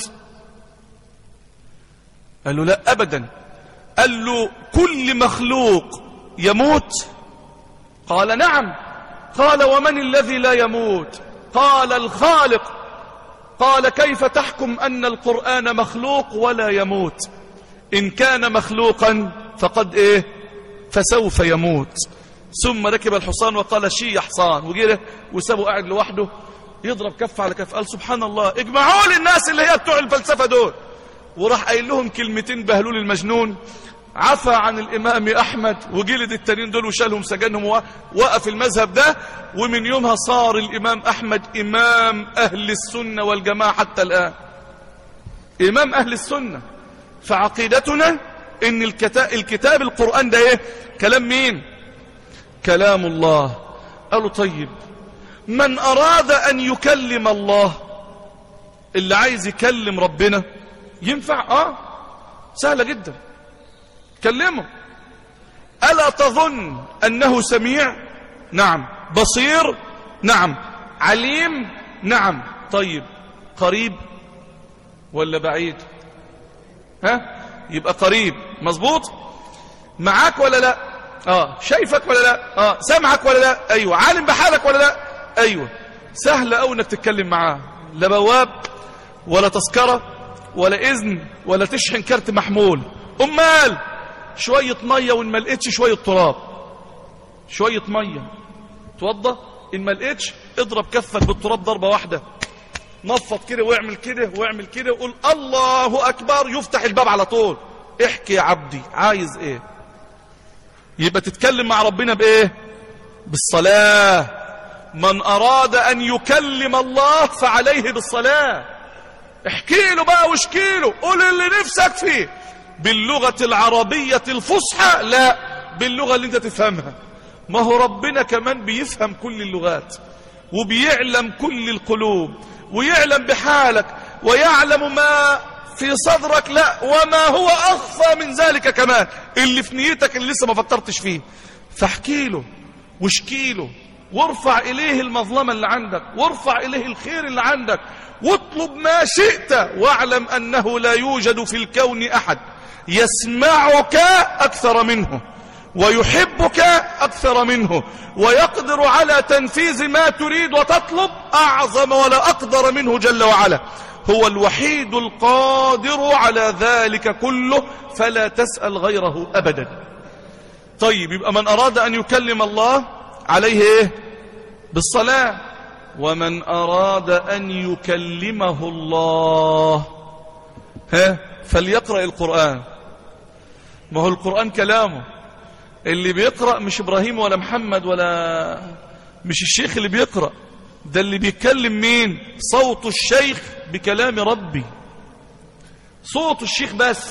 قال له لا ابدا قال له كل مخلوق يموت قال نعم قال ومن الذي لا يموت قال الخالق قال كيف تحكم أن القرآن مخلوق ولا يموت إن كان مخلوقا فقد إيه فسوف يموت ثم ركب الحصان وقال شي حصان وجيره وسابه قاعد لوحده يضرب كف على كف قال سبحان الله اجمعوا لي الناس اللي هي بتوع الفلسفة دول وراح قايل لهم كلمتين بهلول المجنون عفى عن الإمام أحمد وجلد التانيين دول وشالهم سجنهم وقف المذهب ده ومن يومها صار الإمام أحمد إمام أهل السنة والجماعة حتى الآن إمام أهل السنة فعقيدتنا إن الكتاب, الكتاب القرآن ده إيه كلام مين كلام الله قالوا طيب من أراد أن يكلم الله اللي عايز يكلم ربنا ينفع آه سهلة جدا كلمه ألا تظن أنه سميع نعم بصير نعم عليم نعم طيب قريب ولا بعيد ها يبقى قريب مظبوط معاك ولا لا اه شايفك ولا لا اه سامعك ولا لا ايوه عالم بحالك ولا لا ايوه سهل قوي انك تتكلم معاه لا بواب ولا تذكره ولا اذن ولا تشحن كارت محمول امال شويه ميه وان ما لقيتش شويه تراب شويه ميه توضى ان ما لقيتش اضرب كفك بالتراب ضربه واحده نفض كده واعمل كده واعمل كده وقول الله اكبر يفتح الباب على طول احكي يا عبدي عايز ايه يبقى تتكلم مع ربنا بايه بالصلاه من اراد ان يكلم الله فعليه بالصلاه احكي له بقى واشكي له قول اللي نفسك فيه باللغه العربيه الفصحى لا باللغه اللي انت تفهمها ما هو ربنا كمان بيفهم كل اللغات وبيعلم كل القلوب ويعلم بحالك ويعلم ما في صدرك لا وما هو أخفى من ذلك كمان اللي في نيتك اللي لسه ما فكرتش فيه فاحكي له واشكي له وارفع إليه المظلمة اللي عندك وارفع إليه الخير اللي عندك واطلب ما شئت واعلم أنه لا يوجد في الكون أحد يسمعك أكثر منه ويحبك أكثر منه ويقدر على تنفيذ ما تريد وتطلب أعظم ولا أقدر منه جل وعلا هو الوحيد القادر على ذلك كله فلا تسأل غيره أبدا طيب يبقى من أراد أن يكلم الله عليه إيه؟ بالصلاة ومن أراد أن يكلمه الله ها فليقرأ القرآن ما هو القرآن كلامه اللي بيقرأ مش إبراهيم ولا محمد ولا مش الشيخ اللي بيقرأ ده اللي بيتكلم مين صوت الشيخ بكلام ربي صوت الشيخ بس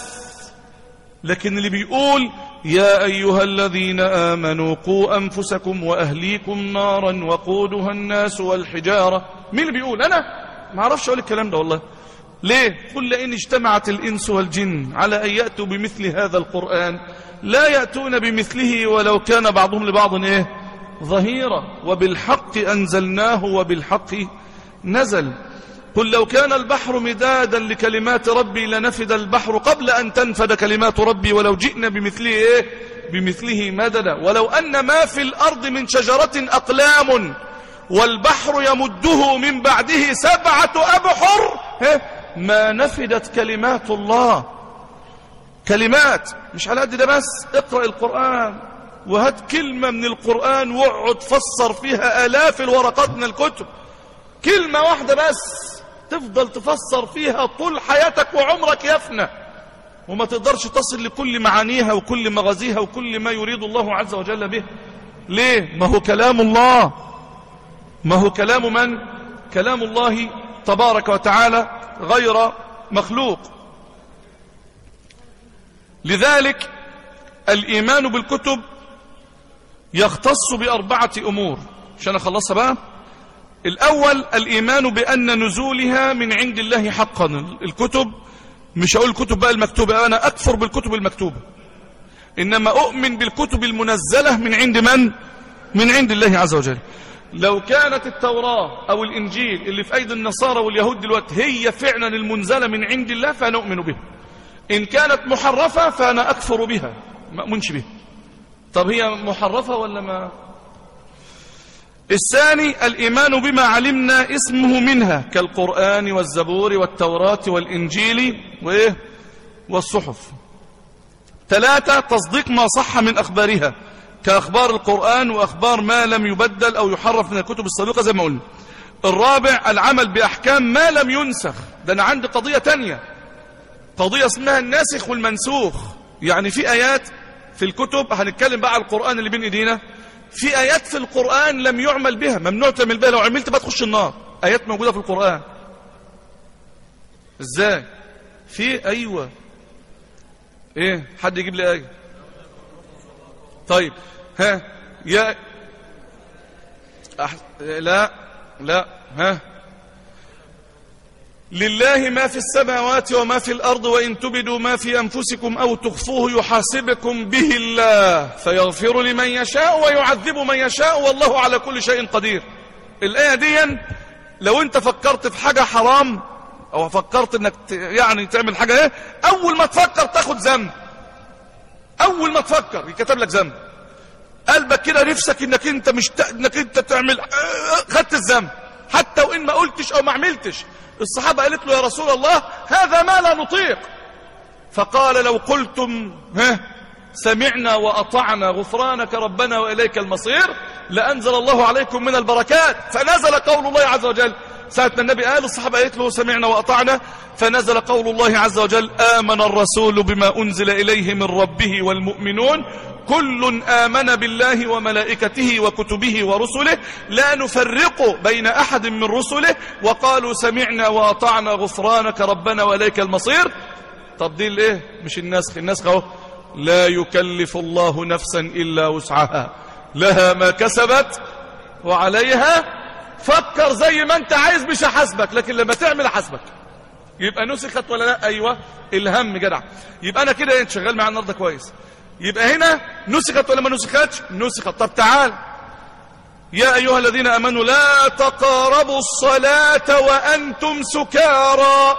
لكن اللي بيقول يا أيها الذين آمنوا قوا أنفسكم وأهليكم نارا وقودها الناس والحجارة مين اللي بيقول أنا ما اعرفش أقول الكلام ده والله ليه قل لئن اجتمعت الإنس والجن على أن يأتوا بمثل هذا القرآن لا يأتون بمثله ولو كان بعضهم لبعض إيه ظهيرا وبالحق أنزلناه وبالحق نزل قل لو كان البحر مدادا لكلمات ربي لنفد البحر قبل أن تنفد كلمات ربي ولو جئنا بمثله إيه بمثله مددا ولو أن ما في الأرض من شجرة أقلام والبحر يمده من بعده سبعة أبحر ما نفدت كلمات الله كلمات مش على قد ده بس اقرأ القرآن وهات كلمة من القرآن واقعد فسر فيها آلاف الورقات من الكتب كلمة واحدة بس تفضل تفسر فيها طول حياتك وعمرك يفنى وما تقدرش تصل لكل معانيها وكل مغازيها وكل ما يريد الله عز وجل به ليه ما هو كلام الله ما هو كلام من كلام الله تبارك وتعالى غير مخلوق لذلك الإيمان بالكتب يختص بأربعة أمور عشان أخلصها بقى الأول الإيمان بأن نزولها من عند الله حقا الكتب مش هقول الكتب بقى المكتوبة أنا أكفر بالكتب المكتوبة إنما أؤمن بالكتب المنزلة من عند من؟ من عند الله عز وجل لو كانت التوراة أو الإنجيل اللي في أيدي النصارى واليهود دلوقتي هي فعلا المنزلة من عند الله فأنا أؤمن بها إن كانت محرفة فأنا أكفر بها ما أؤمنش بها طب هي محرفة ولا ما الثاني الإيمان بما علمنا اسمه منها كالقرآن والزبور والتوراة والإنجيل وإيه والصحف ثلاثة تصديق ما صح من أخبارها كأخبار القرآن وأخبار ما لم يبدل أو يحرف من الكتب السابقة زي ما قلنا الرابع العمل بأحكام ما لم ينسخ ده أنا عندي قضية تانية قضية اسمها الناسخ والمنسوخ يعني في آيات في الكتب هنتكلم بقى على القرآن اللي بين ايدينا في آيات في القرآن لم يعمل بها ممنوع تعمل بها لو عملت بقى تخش النار آيات موجودة في القرآن ازاي في ايوه ايه حد يجيب لي ايه طيب ها يا أح... لا لا ها لله ما في السماوات وما في الأرض وإن تبدوا ما في أنفسكم أو تخفوه يحاسبكم به الله فيغفر لمن يشاء ويعذب من يشاء والله على كل شيء قدير الآية دي لو أنت فكرت في حاجة حرام أو فكرت أنك يعني تعمل حاجة إيه أول ما تفكر تاخد ذنب أول ما تفكر يكتب لك ذنب قلبك كده نفسك انك انت مش ت... انك انت تعمل خدت الذنب حتى وان ما قلتش او ما عملتش الصحابة قالت له يا رسول الله هذا ما لا نطيق فقال لو قلتم ها سمعنا وأطعنا غفرانك ربنا وإليك المصير لأنزل الله عليكم من البركات فنزل قول الله عز وجل ساعة ما النبي قال الصحابة قالت له سمعنا وأطعنا فنزل قول الله عز وجل آمن الرسول بما أنزل إليه من ربه والمؤمنون كل آمن بالله وملائكته وكتبه ورسله لا نفرق بين أحد من رسله وقالوا سمعنا وأطعنا غفرانك ربنا وإليك المصير طب دي الايه مش النسخ النسخ اهو لا يكلف الله نفسا إلا وسعها لها ما كسبت وعليها فكر زي ما انت عايز مش هحاسبك لكن لما تعمل حسبك يبقى نسخت ولا لا ايوه الهم جدع يبقى انا كده انت شغال معايا النهارده كويس يبقى هنا نسخت ولا ما نسختش نسخت طب تعال يا ايها الذين امنوا لا تقاربوا الصلاه وانتم سكارى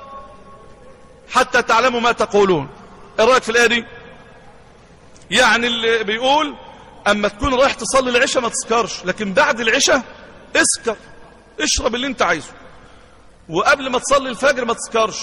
حتى تعلموا ما تقولون ايه رايك في الايه دي يعني اللي بيقول اما تكون رايح تصلي العشاء ما تسكرش لكن بعد العشاء اسكر اشرب اللي انت عايزه وقبل ما تصلي الفجر ما تسكرش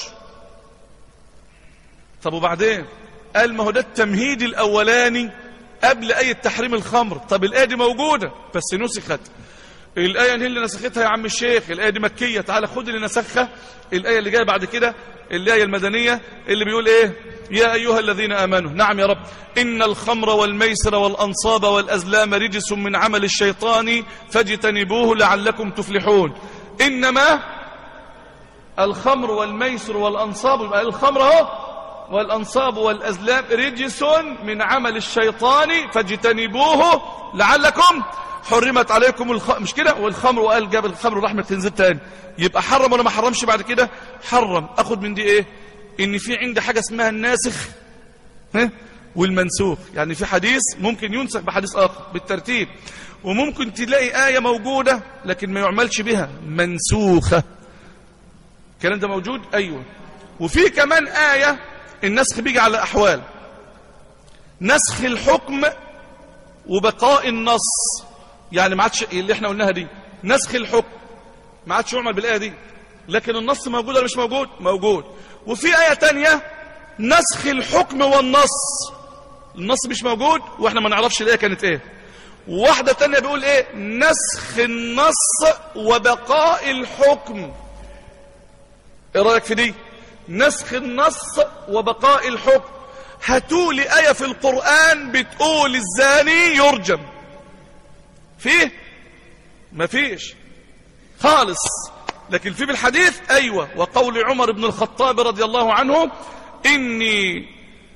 طب وبعدين قال ما هو ده التمهيد الاولاني قبل اي تحريم الخمر طب الايه دي موجوده بس نسخت الايه دي اللي نسختها يا عم الشيخ الايه دي مكيه تعالى خد اللي نسخها الايه اللي جايه بعد كده الايه المدنيه اللي بيقول ايه يا ايها الذين امنوا نعم يا رب ان الخمر والميسر والانصاب والازلام رجس من عمل الشيطان فاجتنبوه لعلكم تفلحون انما الخمر والميسر والانصاب يبقى الخمر اهو والأنصاب والأزلام رجس من عمل الشيطان فاجتنبوه لعلكم حرمت عليكم الخ... مش كده والخمر وقال جاب الخمر رحمة تنزل تاني يبقى حرم ولا ما حرمش بعد كده حرم اخد من دي ايه ان في عندي حاجة اسمها الناسخ ها والمنسوخ يعني في حديث ممكن ينسخ بحديث اخر بالترتيب وممكن تلاقي آية موجودة لكن ما يعملش بها منسوخة الكلام ده موجود ايوه وفي كمان آية النسخ بيجي على أحوال نسخ الحكم وبقاء النص يعني ما عادش اللي احنا قلناها دي نسخ الحكم ما عادش يعمل بالآية دي لكن النص موجود ولا مش موجود موجود وفي آية تانية نسخ الحكم والنص النص مش موجود واحنا ما نعرفش الآية كانت ايه واحدة تانية بيقول ايه نسخ النص وبقاء الحكم ايه رأيك في دي نسخ النص وبقاء الحكم هاتوا لي آية في القرآن بتقول الزاني يرجم فيه مفيش خالص لكن في بالحديث أيوة وقول عمر بن الخطاب رضي الله عنه إني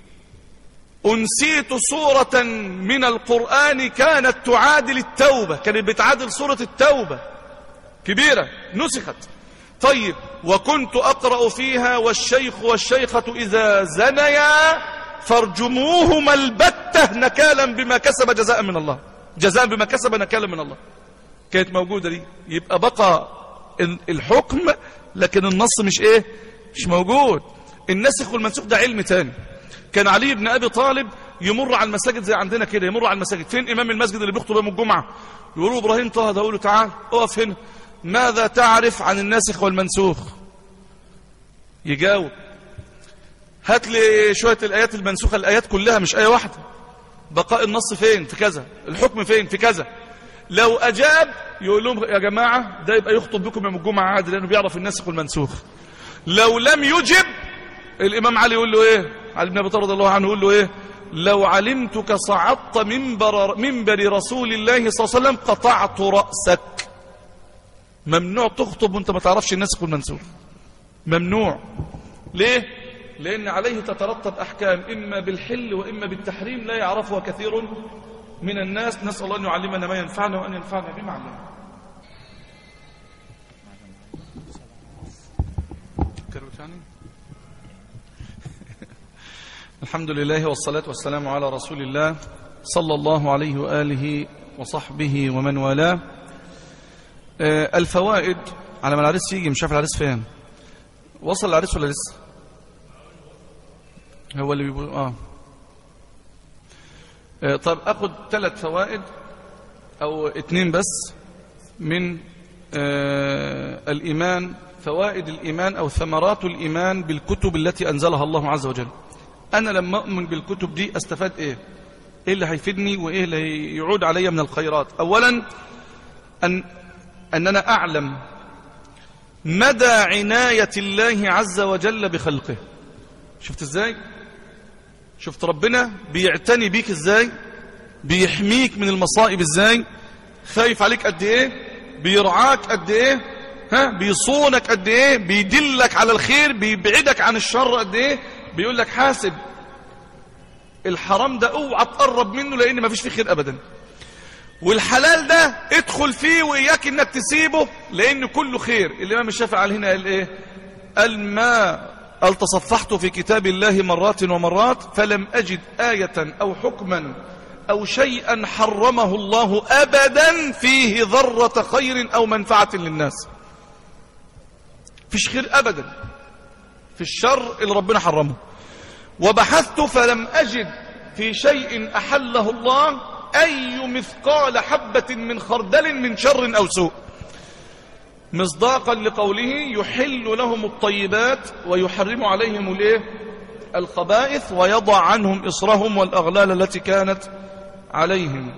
أنسيت صورة من القرآن كانت تعادل التوبة كانت بتعادل صورة التوبة كبيرة نسخت طيب وكنت أقرأ فيها والشيخ والشيخة إذا زنيا فارجموهما البتة نكالا بما كسب جزاء من الله جزاء بما كسب نكالا من الله كانت موجودة دي يبقى بقى الحكم لكن النص مش ايه مش موجود النسخ والمنسوخ ده علم تاني كان علي بن أبي طالب يمر على المساجد زي عندنا كده يمر على المساجد فين إمام المسجد اللي بيخطب يوم الجمعة يقولوا إبراهيم طه ده له تعال اقف هنا ماذا تعرف عن الناسخ والمنسوخ يجاوب هات لي شوية الآيات المنسوخة الآيات كلها مش آية واحدة بقاء النص فين في كذا الحكم فين في كذا لو أجاب يقول لهم يا جماعة ده يبقى يخطب بكم يوم الجمعة عادي لأنه بيعرف الناسخ والمنسوخ لو لم يجب الإمام علي يقول له إيه علي بن أبي طالب رضي الله عنه يقول له إيه لو علمتك صعدت منبر, منبر رسول الله صلى الله عليه وسلم قطعت رأسك ممنوع تخطب وانت ما تعرفش الناسخ والمنسوخ ممنوع ليه لأن عليه تترتب أحكام إما بالحل وإما بالتحريم لا يعرفها كثير من الناس نسأل الله أن يعلمنا ما ينفعنا وأن ينفعنا بما علمنا الحمد لله والصلاة والسلام على رسول الله صلى الله عليه وآله وصحبه ومن والاه آه، الفوائد على ما العريس يجي مش عارف العريس فين وصل العريس ولا لسه هو اللي بيقول اه, آه طب اخد ثلاث فوائد او اتنين بس من آه الايمان فوائد الايمان او ثمرات الايمان بالكتب التي انزلها الله عز وجل انا لما اؤمن بالكتب دي استفاد ايه ايه اللي هيفيدني وايه اللي يعود علي من الخيرات اولا ان اننا اعلم مدى عناية الله عز وجل بخلقه شفت ازاي شفت ربنا بيعتني بيك ازاي بيحميك من المصائب ازاي خايف عليك قد ايه بيرعاك قد ايه ها بيصونك قد ايه بيدلك على الخير بيبعدك عن الشر قد ايه بيقول لك حاسب الحرام ده اوعى تقرب منه لان مفيش فيه خير ابدا والحلال ده ادخل فيه وإياك انك تسيبه لان كله خير الامام الشافعي قال هنا قال ايه قال ما قال تصفحت في كتاب الله مرات ومرات فلم اجد آية او حكما او شيئا حرمه الله ابدا فيه ذرة خير او منفعة للناس فيش خير ابدا في الشر اللي ربنا حرمه وبحثت فلم اجد في شيء احله الله أي مثقال حبة من خردل من شر أو سوء مصداقا لقوله يحل لهم الطيبات ويحرم عليهم الايه الخبائث ويضع عنهم إصرهم والأغلال التي كانت عليهم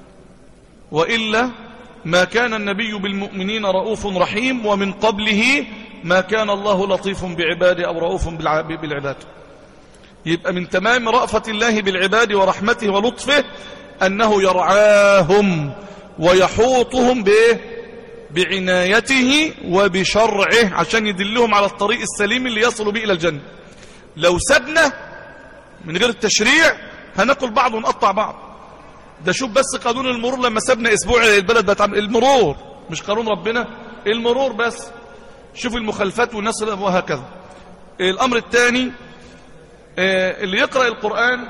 وإلا ما كان النبي بالمؤمنين رؤوف رحيم ومن قبله ما كان الله لطيف بعباده أو رؤوف بالعباد يبقى من تمام رأفة الله بالعباد ورحمته ولطفه أنه يرعاهم ويحوطهم بإيه بعنايته وبشرعه عشان يدلهم على الطريق السليم اللي يصلوا به إلى الجنة لو سبنا من غير التشريع هناكل بعض ونقطع بعض ده شوف بس قانون المرور لما سبنا اسبوع البلد بقت المرور مش قانون ربنا المرور بس شوف المخالفات والناس وهكذا الامر الثاني اللي يقرأ القرآن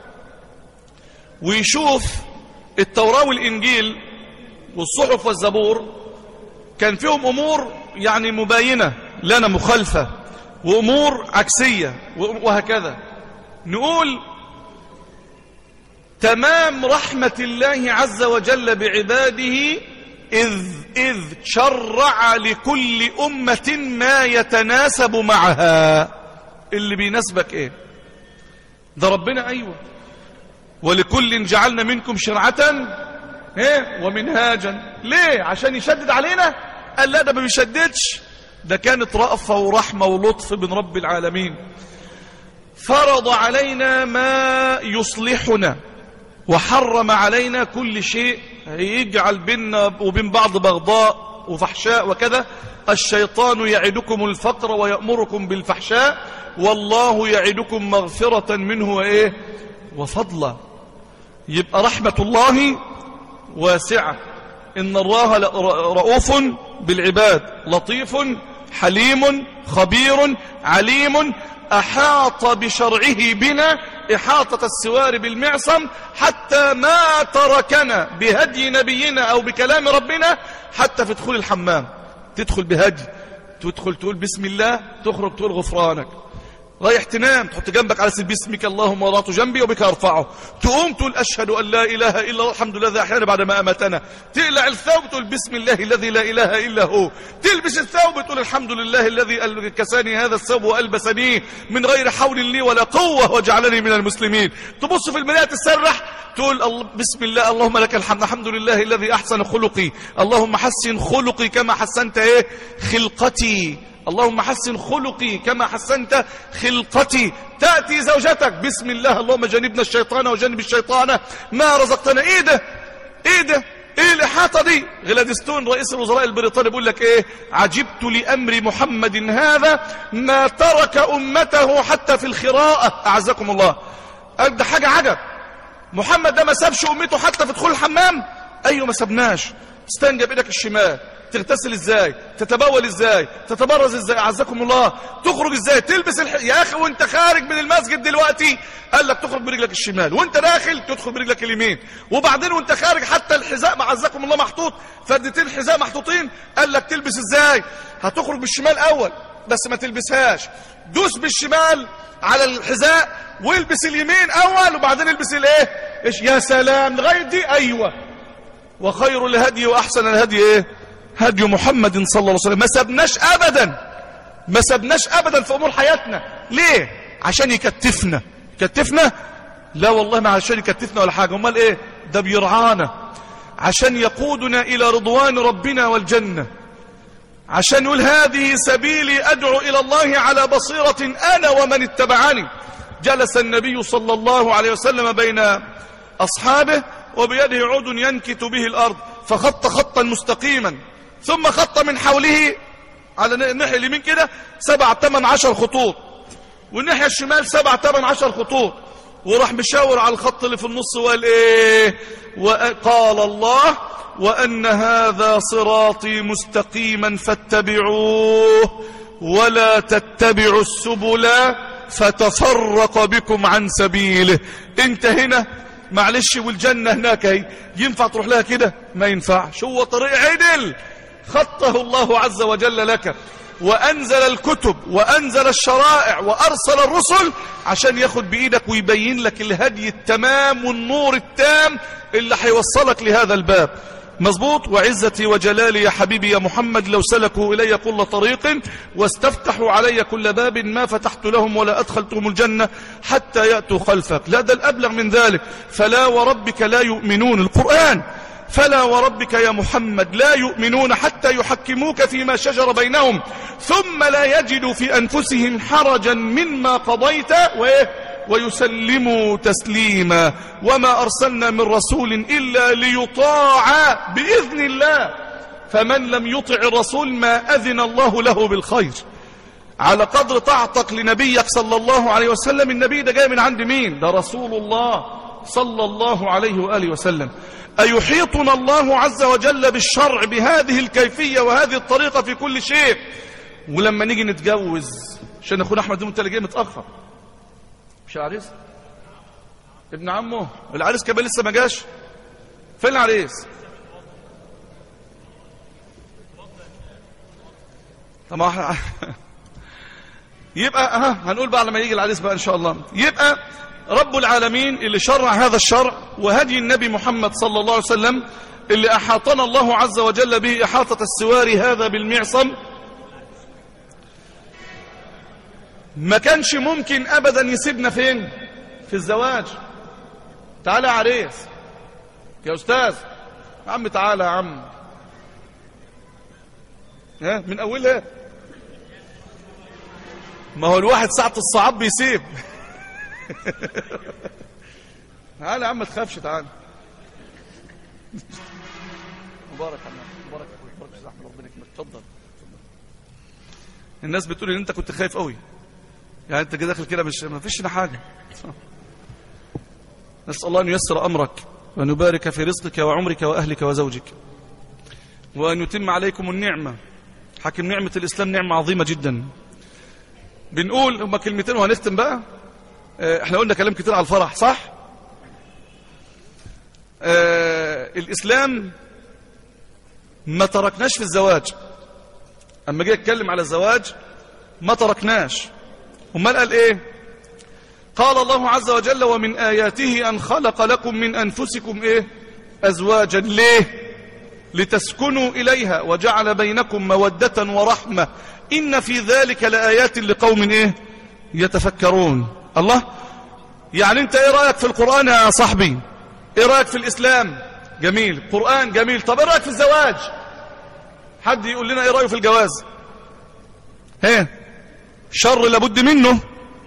ويشوف التوراة والإنجيل والصحف والزبور كان فيهم أمور يعني مباينة لنا مخالفة وأمور عكسية وهكذا نقول تمام رحمة الله عز وجل بعباده إذ, إذ شرع لكل أمة ما يتناسب معها اللي بيناسبك إيه ده ربنا أيوه ولكل جعلنا منكم شرعة ايه ومنهاجا ليه عشان يشدد علينا قال لا ده ما بيشددش ده كانت رأفة ورحمة ولطف من رب العالمين فرض علينا ما يصلحنا وحرم علينا كل شيء يجعل بيننا وبين بعض بغضاء وفحشاء وكذا الشيطان يعدكم الفقر ويأمركم بالفحشاء والله يعدكم مغفرة منه وإيه وفضلا يبقى رحمة الله واسعة إن الله رؤوف بالعباد لطيف حليم خبير عليم أحاط بشرعه بنا إحاطة السوار بالمعصم حتى ما تركنا بهدي نبينا أو بكلام ربنا حتى في دخول الحمام تدخل بهدي تدخل تقول بسم الله تخرج تقول غفرانك رايح تنام تحط جنبك على سبيل باسمك اللهم وضعت جنبي وبك ارفعه تقوم تقول اشهد ان لا اله الا الله الحمد لله الذي احيانا بعد ما اماتنا تقلع الثوب تقول بسم الله الذي لا اله الا هو تلبس الثوب تقول الحمد لله الذي كساني هذا الثوب والبسنيه من غير حول لي ولا قوه وجعلني من المسلمين تبص في المرايه تسرح تقول بسم الله اللهم لك الحمد الحمد لله الذي احسن خلقي اللهم حسن خلقي كما حسنت ايه خلقتي اللهم حسن خلقي كما حسنت خلقتي تأتي زوجتك بسم الله اللهم جنبنا الشيطان وجنب الشيطان ما رزقتنا ايه ده ايه ده ايه الاحاطه دي غلادستون رئيس الوزراء البريطاني بيقول لك ايه عجبت لامر محمد هذا ما ترك امته حتى في الخراءه اعزكم الله ده حاجه عجب محمد ده ما سابش امته حتى في دخول الحمام ايوه ما سابناش استنجى بايدك الشمال تغتسل ازاي تتبول ازاي تتبرز ازاي اعزكم الله تخرج ازاي تلبس الح... يا اخي وانت خارج من المسجد دلوقتي قال لك تخرج برجلك الشمال وانت داخل تدخل برجلك اليمين وبعدين وانت خارج حتى الحذاء اعزكم الله محطوط فردتين حذاء محطوطين قال لك تلبس ازاي هتخرج بالشمال اول بس ما تلبسهاش دوس بالشمال على الحذاء والبس اليمين اول وبعدين البس الايه ايش يا سلام لغايه دي ايوه وخير الهدي واحسن الهدي ايه هدي محمد صلى الله عليه وسلم ما سبناش ابدا ما سبناش ابدا في امور حياتنا ليه عشان يكتفنا يكتفنا لا والله ما عشان يكتفنا ولا حاجه امال ايه ده بيرعانا عشان يقودنا الى رضوان ربنا والجنه عشان يقول هذه سبيلي ادعو الى الله على بصيره انا ومن اتبعني جلس النبي صلى الله عليه وسلم بين اصحابه وبيده عود ينكت به الارض فخط خطا مستقيما ثم خط من حوله على الناحية اليمين كده سبع تمن عشر خطوط والناحية الشمال سبع تمن عشر خطوط وراح مشاور على الخط اللي في النص وقال ايه وقال الله وأن هذا صراطي مستقيما فاتبعوه ولا تتبعوا السبل فتفرق بكم عن سبيله انت هنا معلش والجنة هناك هي ينفع تروح لها كده ما ينفعش هو طريق عدل خطه الله عز وجل لك وأنزل الكتب وأنزل الشرائع وأرسل الرسل عشان ياخد بإيدك ويبين لك الهدي التمام والنور التام اللي هيوصلك لهذا الباب مظبوط وعزتي وجلالي يا حبيبي يا محمد لو سلكوا إلي كل طريق واستفتحوا علي كل باب ما فتحت لهم ولا أدخلتهم الجنة حتى يأتوا خلفك لا ده الأبلغ من ذلك فلا وربك لا يؤمنون القرآن فلا وربك يا محمد لا يؤمنون حتى يحكموك فيما شجر بينهم ثم لا يجدوا في أنفسهم حرجا مما قضيت ويسلموا تسليما وما أرسلنا من رسول إلا ليطاع بإذن الله فمن لم يطع الرسول ما أذن الله له بالخير على قدر طاعتك لنبيك صلى الله عليه وسلم النبي ده جاي من عند مين ده رسول الله صلى الله عليه وآله وسلم أيحيطنا الله عز وجل بالشرع بهذه الكيفية وهذه الطريقة في كل شيء ولما نيجي نتجوز عشان اخونا احمد انت اللي جاي متاخر مش العريس ابن عمه العريس كمان لسه ما جاش فين العريس طب احنا يبقى ها هنقول بقى لما يجي العريس بقى ان شاء الله يبقى رب العالمين اللي شرع هذا الشرع وهدي النبي محمد صلى الله عليه وسلم اللي أحاطنا الله عز وجل به إحاطة السواري هذا بالمعصم ما كانش ممكن أبدا يسيبنا فين في الزواج تعالى يا عريس يا أستاذ يا عم تعالى يا عم ها من أولها ما هو الواحد ساعة الصعاب بيسيب تعالى يا عم ما تخافش تعالى مبارك يا عم مبارك يا مبارك يا احمد ربنا يكرمك اتفضل الناس بتقول ان انت كنت خايف قوي يعني انت كده داخل كده مش ما فيش هنا حاجه نسال الله ان ييسر امرك وان يبارك في رزقك وعمرك واهلك وزوجك وان يتم عليكم النعمه حاكم نعمه الاسلام نعمه عظيمه جدا بنقول هما كلمتين وهنختم بقى احنا قلنا كلام كتير على الفرح صح اه الاسلام ما تركناش في الزواج اما جه اتكلم على الزواج ما تركناش امال قال ايه قال الله عز وجل ومن آياته أن خلق لكم من أنفسكم إيه أزواجا ليه لتسكنوا إليها وجعل بينكم مودة ورحمة إن في ذلك لآيات لقوم إيه يتفكرون الله يعني أنت إيه رأيك في القرآن يا صاحبي إيه رأيك في الإسلام جميل قرآن جميل طب إيه رأيك في الزواج حد يقول لنا إيه رأيه في الجواز هيه شر لابد منه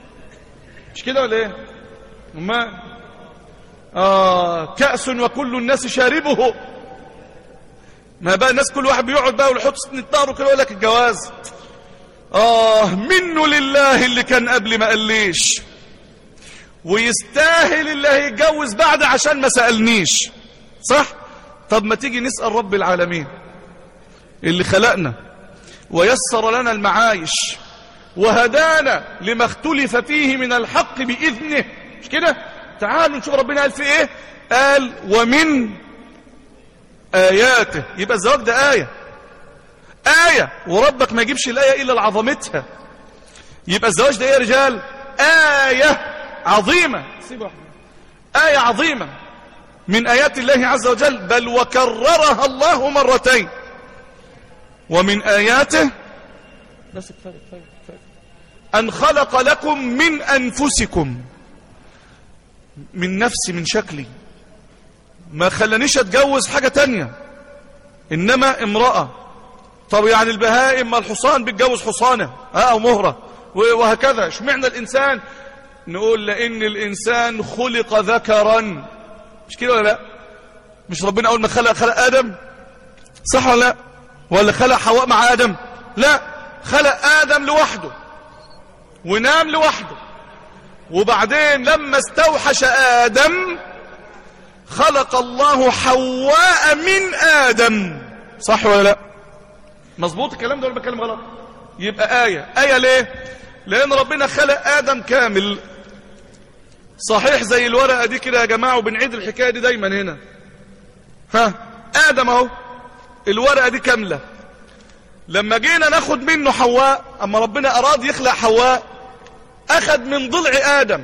مش كده ولا ايه ما آه كأس وكل الناس شاربه ما بقى الناس كل واحد بيقعد بقى ويحط سن ظهره كده يقول لك الجواز آه منه لله اللي كان قبل ما قاليش ويستاهل اللي هيتجوز بعد عشان ما سألنيش صح طب ما تيجي نسأل رب العالمين اللي خلقنا ويسر لنا المعايش وهدانا لما اختلف فيه من الحق بإذنه مش كده تعالوا نشوف ربنا قال في ايه قال ومن آياته يبقى الزواج ده آية آية وربك ما يجيبش الآية إلا لعظمتها يبقى الزواج ده ايه يا رجال آية عظيمة آية عظيمة من آيات الله عز وجل بل وكررها الله مرتين ومن آياته بس كفاية كفاية كفاية أن خلق لكم من أنفسكم من نفسي من شكلي ما خلانيش أتجوز حاجة تانية إنما امرأة طب يعني البهائم ما الحصان بيتجوز حصانة أو مهرة وهكذا اشمعنى الإنسان نقول لأن الإنسان خلق ذكرا مش كده ولا لا مش ربنا أول ما خلق خلق آدم صح ولا لا ولا خلق حواء مع آدم لا خلق آدم لوحده ونام لوحده وبعدين لما استوحش آدم خلق الله حواء من آدم صح ولا لا مظبوط الكلام ده ولا بتكلم غلط يبقى آية آية ليه لأن ربنا خلق آدم كامل صحيح زي الورقة دي كده يا جماعة وبنعيد الحكاية دي دايما هنا ها آدم اهو الورقة دي كاملة لما جينا ناخد منه حواء اما ربنا اراد يخلق حواء اخد من ضلع ادم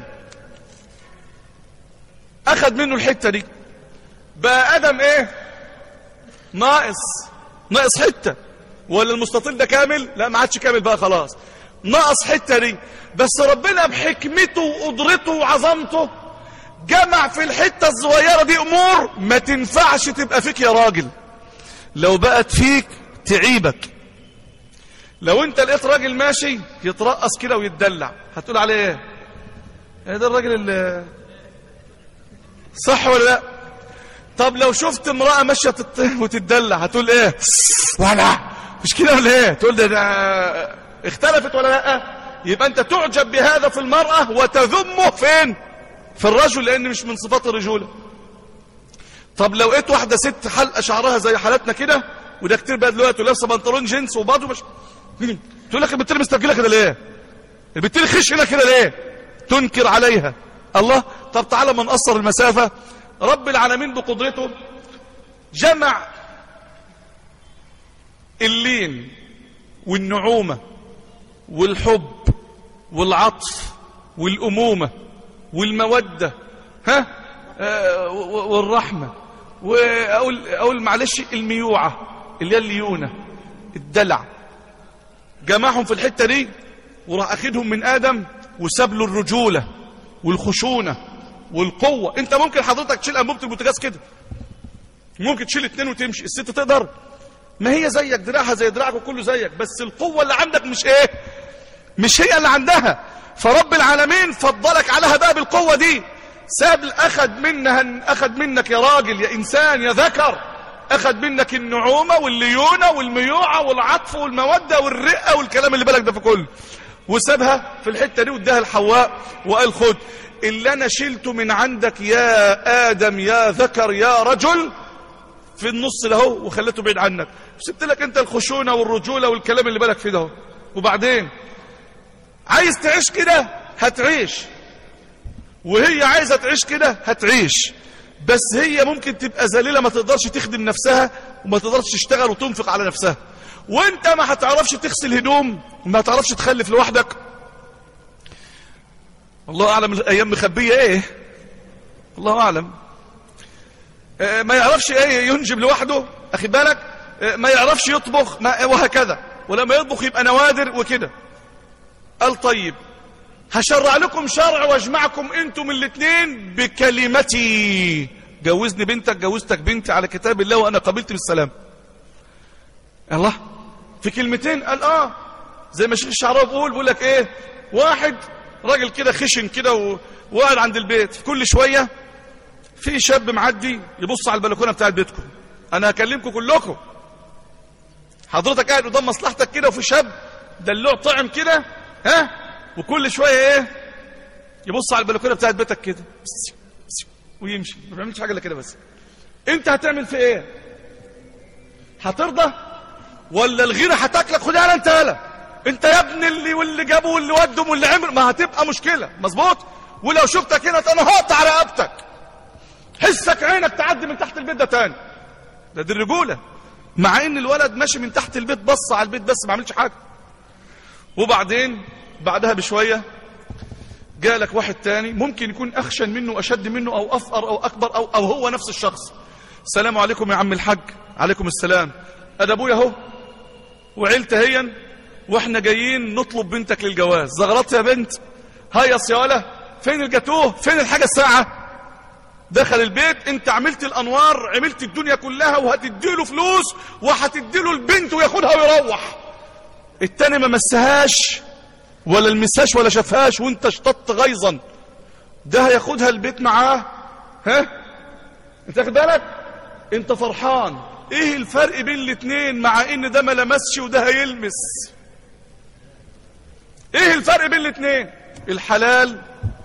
اخد منه الحتة دي بقى ادم ايه ناقص ناقص حتة ولا المستطيل ده كامل لا ما عادش كامل بقى خلاص ناقص حتة دي بس ربنا بحكمته وقدرته وعظمته جمع في الحتة الصغيرة دي امور ما تنفعش تبقى فيك يا راجل لو بقت فيك تعيبك لو انت لقيت راجل ماشي يترقص كده ويتدلع هتقول عليه ايه ايه ده الراجل اللي صح ولا لا طب لو شفت امرأة ماشية وتتدلع هتقول ايه ولا مش كده ولا ايه تقول ده, ده اختلفت ولا لا يبقى انت تعجب بهذا في المرأة وتذمه فين في الرجل لان مش من صفات الرجولة طب لو لقيت واحدة ست حلقة شعرها زي حالتنا كده وده كتير بقى دلوقتي ولابسه بنطلون جينز وبرضه مش تقول لك البنت مسترجله كده ليه البنت خشنه كده ليه تنكر عليها الله طب تعالى ما نقصر المسافه رب العالمين بقدرته جمع اللين والنعومه والحب والعطف والامومه والموده ها آه والرحمه واقول اقول معلش الميوعه اللي هي الليونه الدلع جمعهم في الحتة دي وراح أخدهم من آدم وساب له الرجولة والخشونة والقوة انت ممكن حضرتك تشيل أنبوبة البوتاجاز كده ممكن تشيل اتنين وتمشي الست تقدر ما هي زيك دراعها زي دراعك وكله زيك بس القوة اللي عندك مش ايه مش هي اللي عندها فرب العالمين فضلك عليها بقى بالقوة دي ساب أخد منها أخد منك يا راجل يا إنسان يا ذكر أخد منك النعومة والليونة والميوعة والعطف والمودة والرقة والكلام اللي بالك ده في كله وسابها في الحتة دي واداها الحواء وقال خد اللي أنا شلته من عندك يا آدم يا ذكر يا رجل في النص لهو وخليته بعيد عنك سبت لك انت الخشونة والرجولة والكلام اللي بالك فيه ده وبعدين عايز تعيش كده هتعيش وهي عايزة تعيش كده هتعيش بس هي ممكن تبقى ذليلة ما تقدرش تخدم نفسها وما تقدرش تشتغل وتنفق على نفسها وانت ما هتعرفش تغسل هدوم وما هتعرفش تخلف لوحدك الله اعلم الايام مخبيه ايه الله اعلم آه، ما يعرفش ايه ينجب لوحده اخي بالك آه، ما يعرفش يطبخ ما وهكذا ولما يطبخ يبقى نوادر وكده قال طيب هشرع لكم شرع واجمعكم انتم الاثنين بكلمتي جوزني بنتك جوزتك بنتي على كتاب الله وانا قبلت بالسلام الله في كلمتين قال اه زي ما الشيخ الشعراوي بيقول بيقول لك ايه واحد راجل كده خشن كده و- وقاعد عند البيت كل شويه في شاب معدي يبص على البلكونه بتاعت بيتكم انا هكلمكم كلكم حضرتك قاعد قدام مصلحتك كده وفي شاب دلوع طعم كده ها وكل شويه ايه يبص على البلكونه بتاعت بيتك كده ويمشي ما بيعملش حاجه الا كده بس انت هتعمل في ايه هترضى ولا الغيره هتاكلك خدها انا انت يالا انت يا ابن اللي واللي جابه واللي ودهم واللي عمل ما هتبقى مشكله مظبوط ولو شفتك هنا انا هقطع رقبتك حسك عينك تعدي من تحت البيت ده تاني ده دي الرجوله مع ان الولد ماشي من تحت البيت بص على البيت بس ما عملش حاجه وبعدين بعدها بشويه جالك واحد تاني ممكن يكون اخشن منه واشد منه او افقر او اكبر او او هو نفس الشخص السلام عليكم يا عم الحاج عليكم السلام ادي ابويا اهو وعيلتي هيا واحنا جايين نطلب بنتك للجواز زغرطت يا بنت هيص يا ولا فين الجاتوه فين الحاجه الساعه دخل البيت انت عملت الانوار عملت الدنيا كلها وهتديله فلوس وهتديله البنت وياخدها ويروح التاني ما مسهاش ولا المسهاش ولا شافهاش وانت اشتطت غيظا ده هياخدها البيت معاه ها انت واخد بالك انت فرحان ايه الفرق بين الاتنين مع ان ده ما لمسش وده هيلمس ايه الفرق بين الاتنين الحلال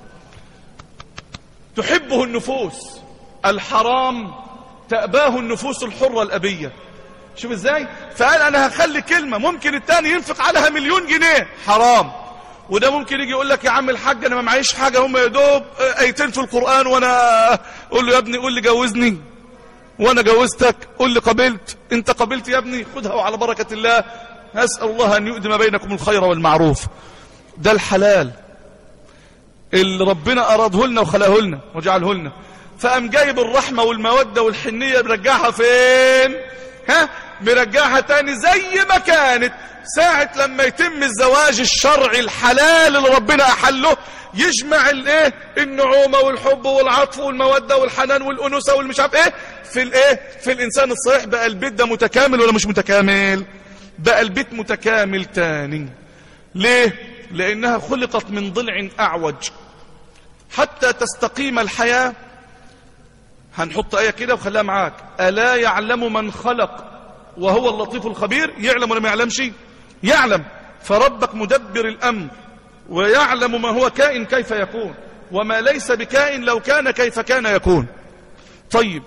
تحبه النفوس الحرام تأباه النفوس الحرة الأبية شوف ازاي فقال انا هخلي كلمة ممكن التاني ينفق عليها مليون جنيه حرام وده ممكن يجي يقول لك يا عم الحاج انا ما معيش حاجة هم يا دوب ايتين في القرآن وانا اقول له يا ابني قول لي جوزني وانا جوزتك قول لي قبلت انت قبلت يا ابني خدها وعلى بركة الله اسأل الله ان يؤدم بينكم الخير والمعروف ده الحلال اللي ربنا أراده لنا وخلقه لنا وجعله لنا فقام جايب الرحمة والمودة والحنية مرجعها فين ها مرجعها تاني زي ما كانت ساعة لما يتم الزواج الشرعي الحلال اللي ربنا أحله يجمع الايه النعومة والحب والعطف والمودة والحنان والأنوثة والمش عارف ايه في الايه في الإنسان الصحيح بقى البيت ده متكامل ولا مش متكامل بقى البيت متكامل تاني ليه لأنها خلقت من ضلع أعوج حتى تستقيم الحياة هنحط آية كده وخليها معاك ألا يعلم من خلق وهو اللطيف الخبير يعلم ولا ما يعلمش يعلم فربك مدبر الأمر ويعلم ما هو كائن كيف يكون وما ليس بكائن لو كان كيف كان يكون طيب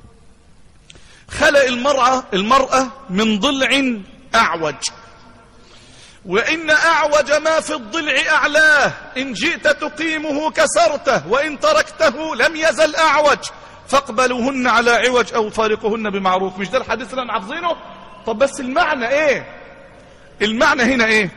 خلق المرأة المرأة من ضلع أعوج وإن أعوج ما في الضلع أعلاه إن جئت تقيمه كسرته وإن تركته لم يزل أعوج فاقبلوهن على عوج أو فارقهن بمعروف مش ده الحديث اللي أنا حافظينه طب بس المعنى إيه المعنى هنا إيه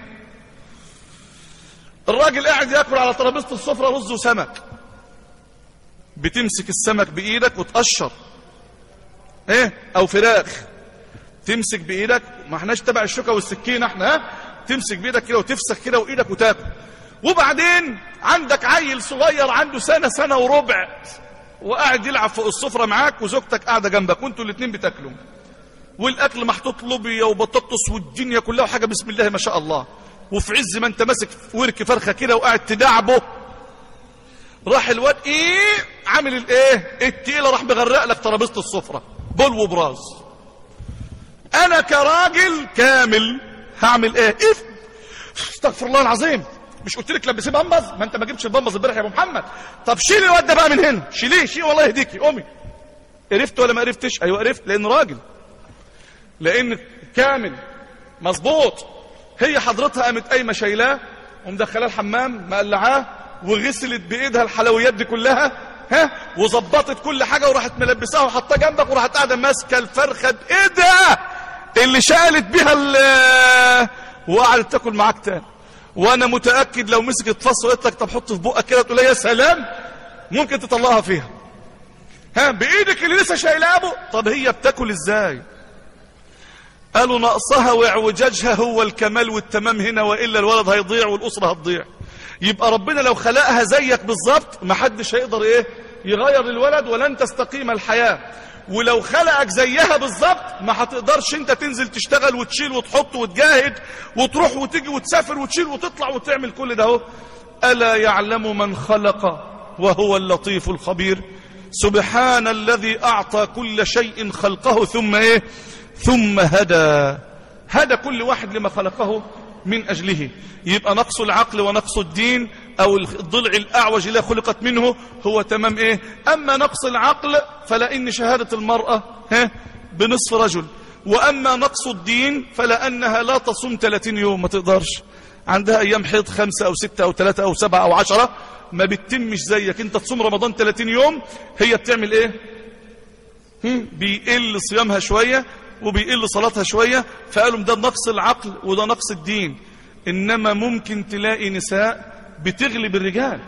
الراجل قاعد ياكل على ترابيزه السفره رز وسمك بتمسك السمك بايدك وتقشر ايه او فراخ تمسك بايدك ما احناش تبع الشوكه والسكينه احنا ها تمسك بايدك كده وتفسخ كده وايدك وتاكل وبعدين عندك عيل صغير عنده سنه سنه وربع وقاعد يلعب فوق السفره معاك وزوجتك قاعده جنبك وانتوا الاثنين بتاكلوا والاكل محطوط لوبيا وبطاطس والدنيا كلها وحاجه بسم الله ما شاء الله وفي عز ما انت ماسك ورك فرخه كده وقاعد تدعبه راح الواد ايه عامل الايه التقيله راح مغرق لك ترابيزه السفره بول وبراز انا كراجل كامل هعمل ايه اف استغفر الله العظيم مش قلت لك لبسيه بامبز ما انت ما جبتش البامبز امبارح يا ابو محمد طب شيل الواد ده بقى من هنا شيليه شيل والله يهديكي قومي عرفت ولا ما عرفتش ايوه عرفت لان راجل لان كامل مظبوط هي حضرتها قامت قايمه شايلاه ومدخلاه الحمام مقلعاه وغسلت بايدها الحلويات دي كلها ها وظبطت كل حاجه وراحت ملبساها وحطها جنبك وراحت قاعده ماسكه الفرخه بايدها اللي شالت بيها ال وقعدت تاكل معاك تاني وانا متاكد لو مسكت فص وقلت لك طب حط في بقك كده تقول لها يا سلام ممكن تطلعها فيها ها بايدك اللي لسه شايلها ابو طب هي بتاكل ازاي قالوا نقصها واعوجاجها هو الكمال والتمام هنا والا الولد هيضيع والاسره هتضيع يبقى ربنا لو خلقها زيك بالظبط ما حدش هيقدر ايه يغير الولد ولن تستقيم الحياه ولو خلقك زيها بالظبط ما هتقدرش انت تنزل تشتغل وتشيل وتحط وتجاهد وتروح وتيجي وتسافر وتشيل وتطلع وتعمل كل ده اهو الا يعلم من خلق وهو اللطيف الخبير سبحان الذي اعطى كل شيء خلقه ثم ايه ثم هدى هدى كل واحد لما خلقه من أجله يبقى نقص العقل ونقص الدين أو الضلع الأعوج اللي خلقت منه هو تمام إيه أما نقص العقل فلا إن شهادة المرأة ها بنصف رجل وأما نقص الدين فلا أنها لا تصوم 30 يوم ما تقدرش عندها أيام حيض خمسة أو ستة أو ثلاثة أو سبعة أو عشرة ما بتتمش زيك أنت تصوم رمضان 30 يوم هي بتعمل إيه هم؟ بيقل صيامها شوية وبيقل صلاتها شوية فقالوا ده نقص العقل وده نقص الدين إنما ممكن تلاقي نساء بتغلب الرجال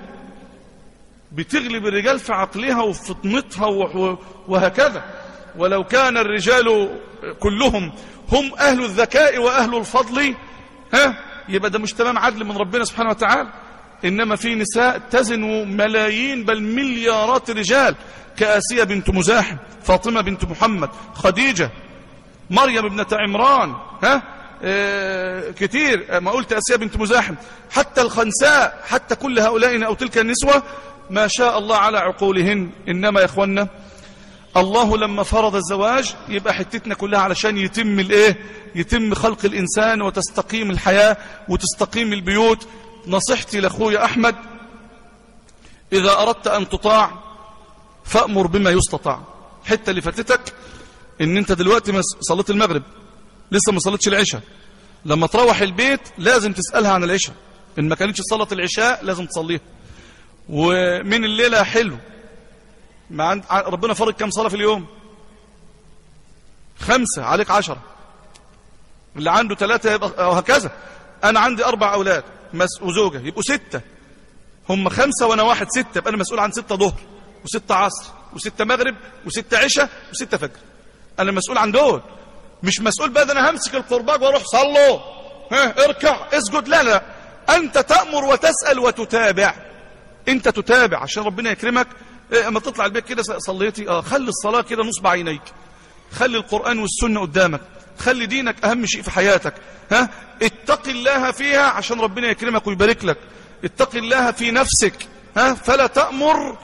بتغلب الرجال في عقلها وفي فطنتها وهكذا ولو كان الرجال كلهم هم أهل الذكاء وأهل الفضل ها يبقى ده مش تمام عدل من ربنا سبحانه وتعالى إنما في نساء تزن ملايين بل مليارات رجال كآسية بنت مزاحم فاطمة بنت محمد خديجة مريم ابنة عمران ها اه كتير ما قلت أسيا بنت مزاحم حتى الخنساء حتى كل هؤلاء أو تلك النسوة ما شاء الله على عقولهن إنما يا إخوانا الله لما فرض الزواج يبقى حتتنا كلها علشان يتم الايه يتم خلق الإنسان وتستقيم الحياة وتستقيم البيوت نصيحتي لأخويا أحمد إذا أردت أن تطاع فأمر بما يستطاع حتى اللي فاتتك ان انت دلوقتي صليت المغرب لسه ما صليتش العشاء لما تروح البيت لازم تسألها عن العشاء ان ما كانتش صلاة العشاء لازم تصليها ومن الليلة حلو ما عند ربنا فرض كم صلاة في اليوم خمسة عليك عشرة اللي عنده ثلاثة يبقى وهكذا انا عندي اربع اولاد وزوجة يبقوا ستة هم خمسة وانا واحد ستة يبقى انا مسؤول عن ستة ظهر وستة عصر وستة مغرب وستة عشاء وستة فجر انا مسؤول عن دول مش مسؤول بقى ده انا همسك القرباج واروح صلوا ها اركع اسجد لا لا انت تأمر وتسأل وتتابع انت تتابع عشان ربنا يكرمك إيه اما تطلع البيت كده صليتي اه خلي الصلاة كده نصب عينيك خلي القرآن والسنة قدامك خلي دينك اهم شيء في حياتك ها اتق الله فيها عشان ربنا يكرمك ويبارك لك اتق الله في نفسك ها فلا تأمر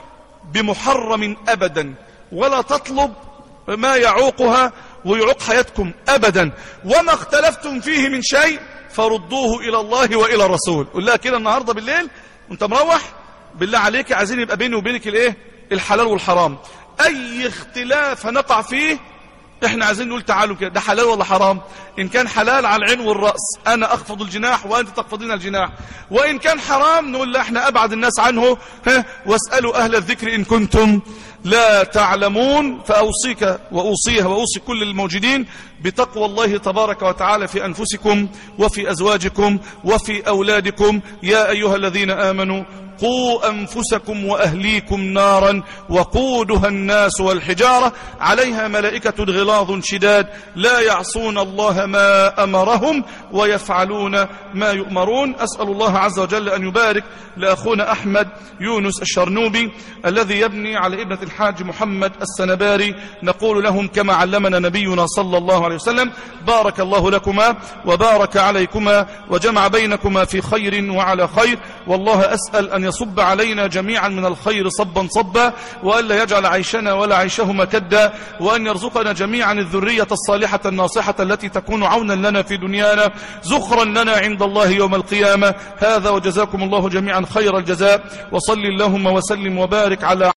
بمحرم ابدا ولا تطلب ما يعوقها ويعوق حياتكم أبدا وما اختلفتم فيه من شيء فردوه إلى الله وإلى الرسول قل لها كده النهاردة بالليل وانت مروح بالله عليك عايزين يبقى بيني وبينك الايه الحلال والحرام أي اختلاف هنقع فيه احنا عايزين نقول تعالوا كده ده حلال ولا حرام ان كان حلال على العين والرأس انا اخفض الجناح وانت تخفضين الجناح وان كان حرام نقول لا احنا ابعد الناس عنه ها واسألوا اهل الذكر ان كنتم لا تعلمون فأوصيك وأوصيها وأوصي كل الموجودين بتقوى الله تبارك وتعالى في أنفسكم وفي أزواجكم وفي أولادكم يا أيها الذين آمنوا قوا أنفسكم وأهليكم نارا وقودها الناس والحجارة عليها ملائكة غلاظ شداد لا يعصون الله ما أمرهم ويفعلون ما يؤمرون أسأل الله عز وجل أن يبارك لأخونا أحمد يونس الشرنوبي الذي يبني على ابنة الحاج محمد السنباري نقول لهم كما علمنا نبينا صلى الله عليه وسلم بارك الله لكما وبارك عليكما وجمع بينكما في خير وعلى خير والله أسأل أن يصب علينا جميعا من الخير صبا صبا وألا يجعل عيشنا ولا عيشهما كدا وأن يرزقنا جميعا الذرية الصالحة الناصحة التي تكون عونا لنا في دنيانا زخرا لنا عند الله يوم القيامة هذا وجزاكم الله جميعا خير الجزاء وصل اللهم وسلم وبارك على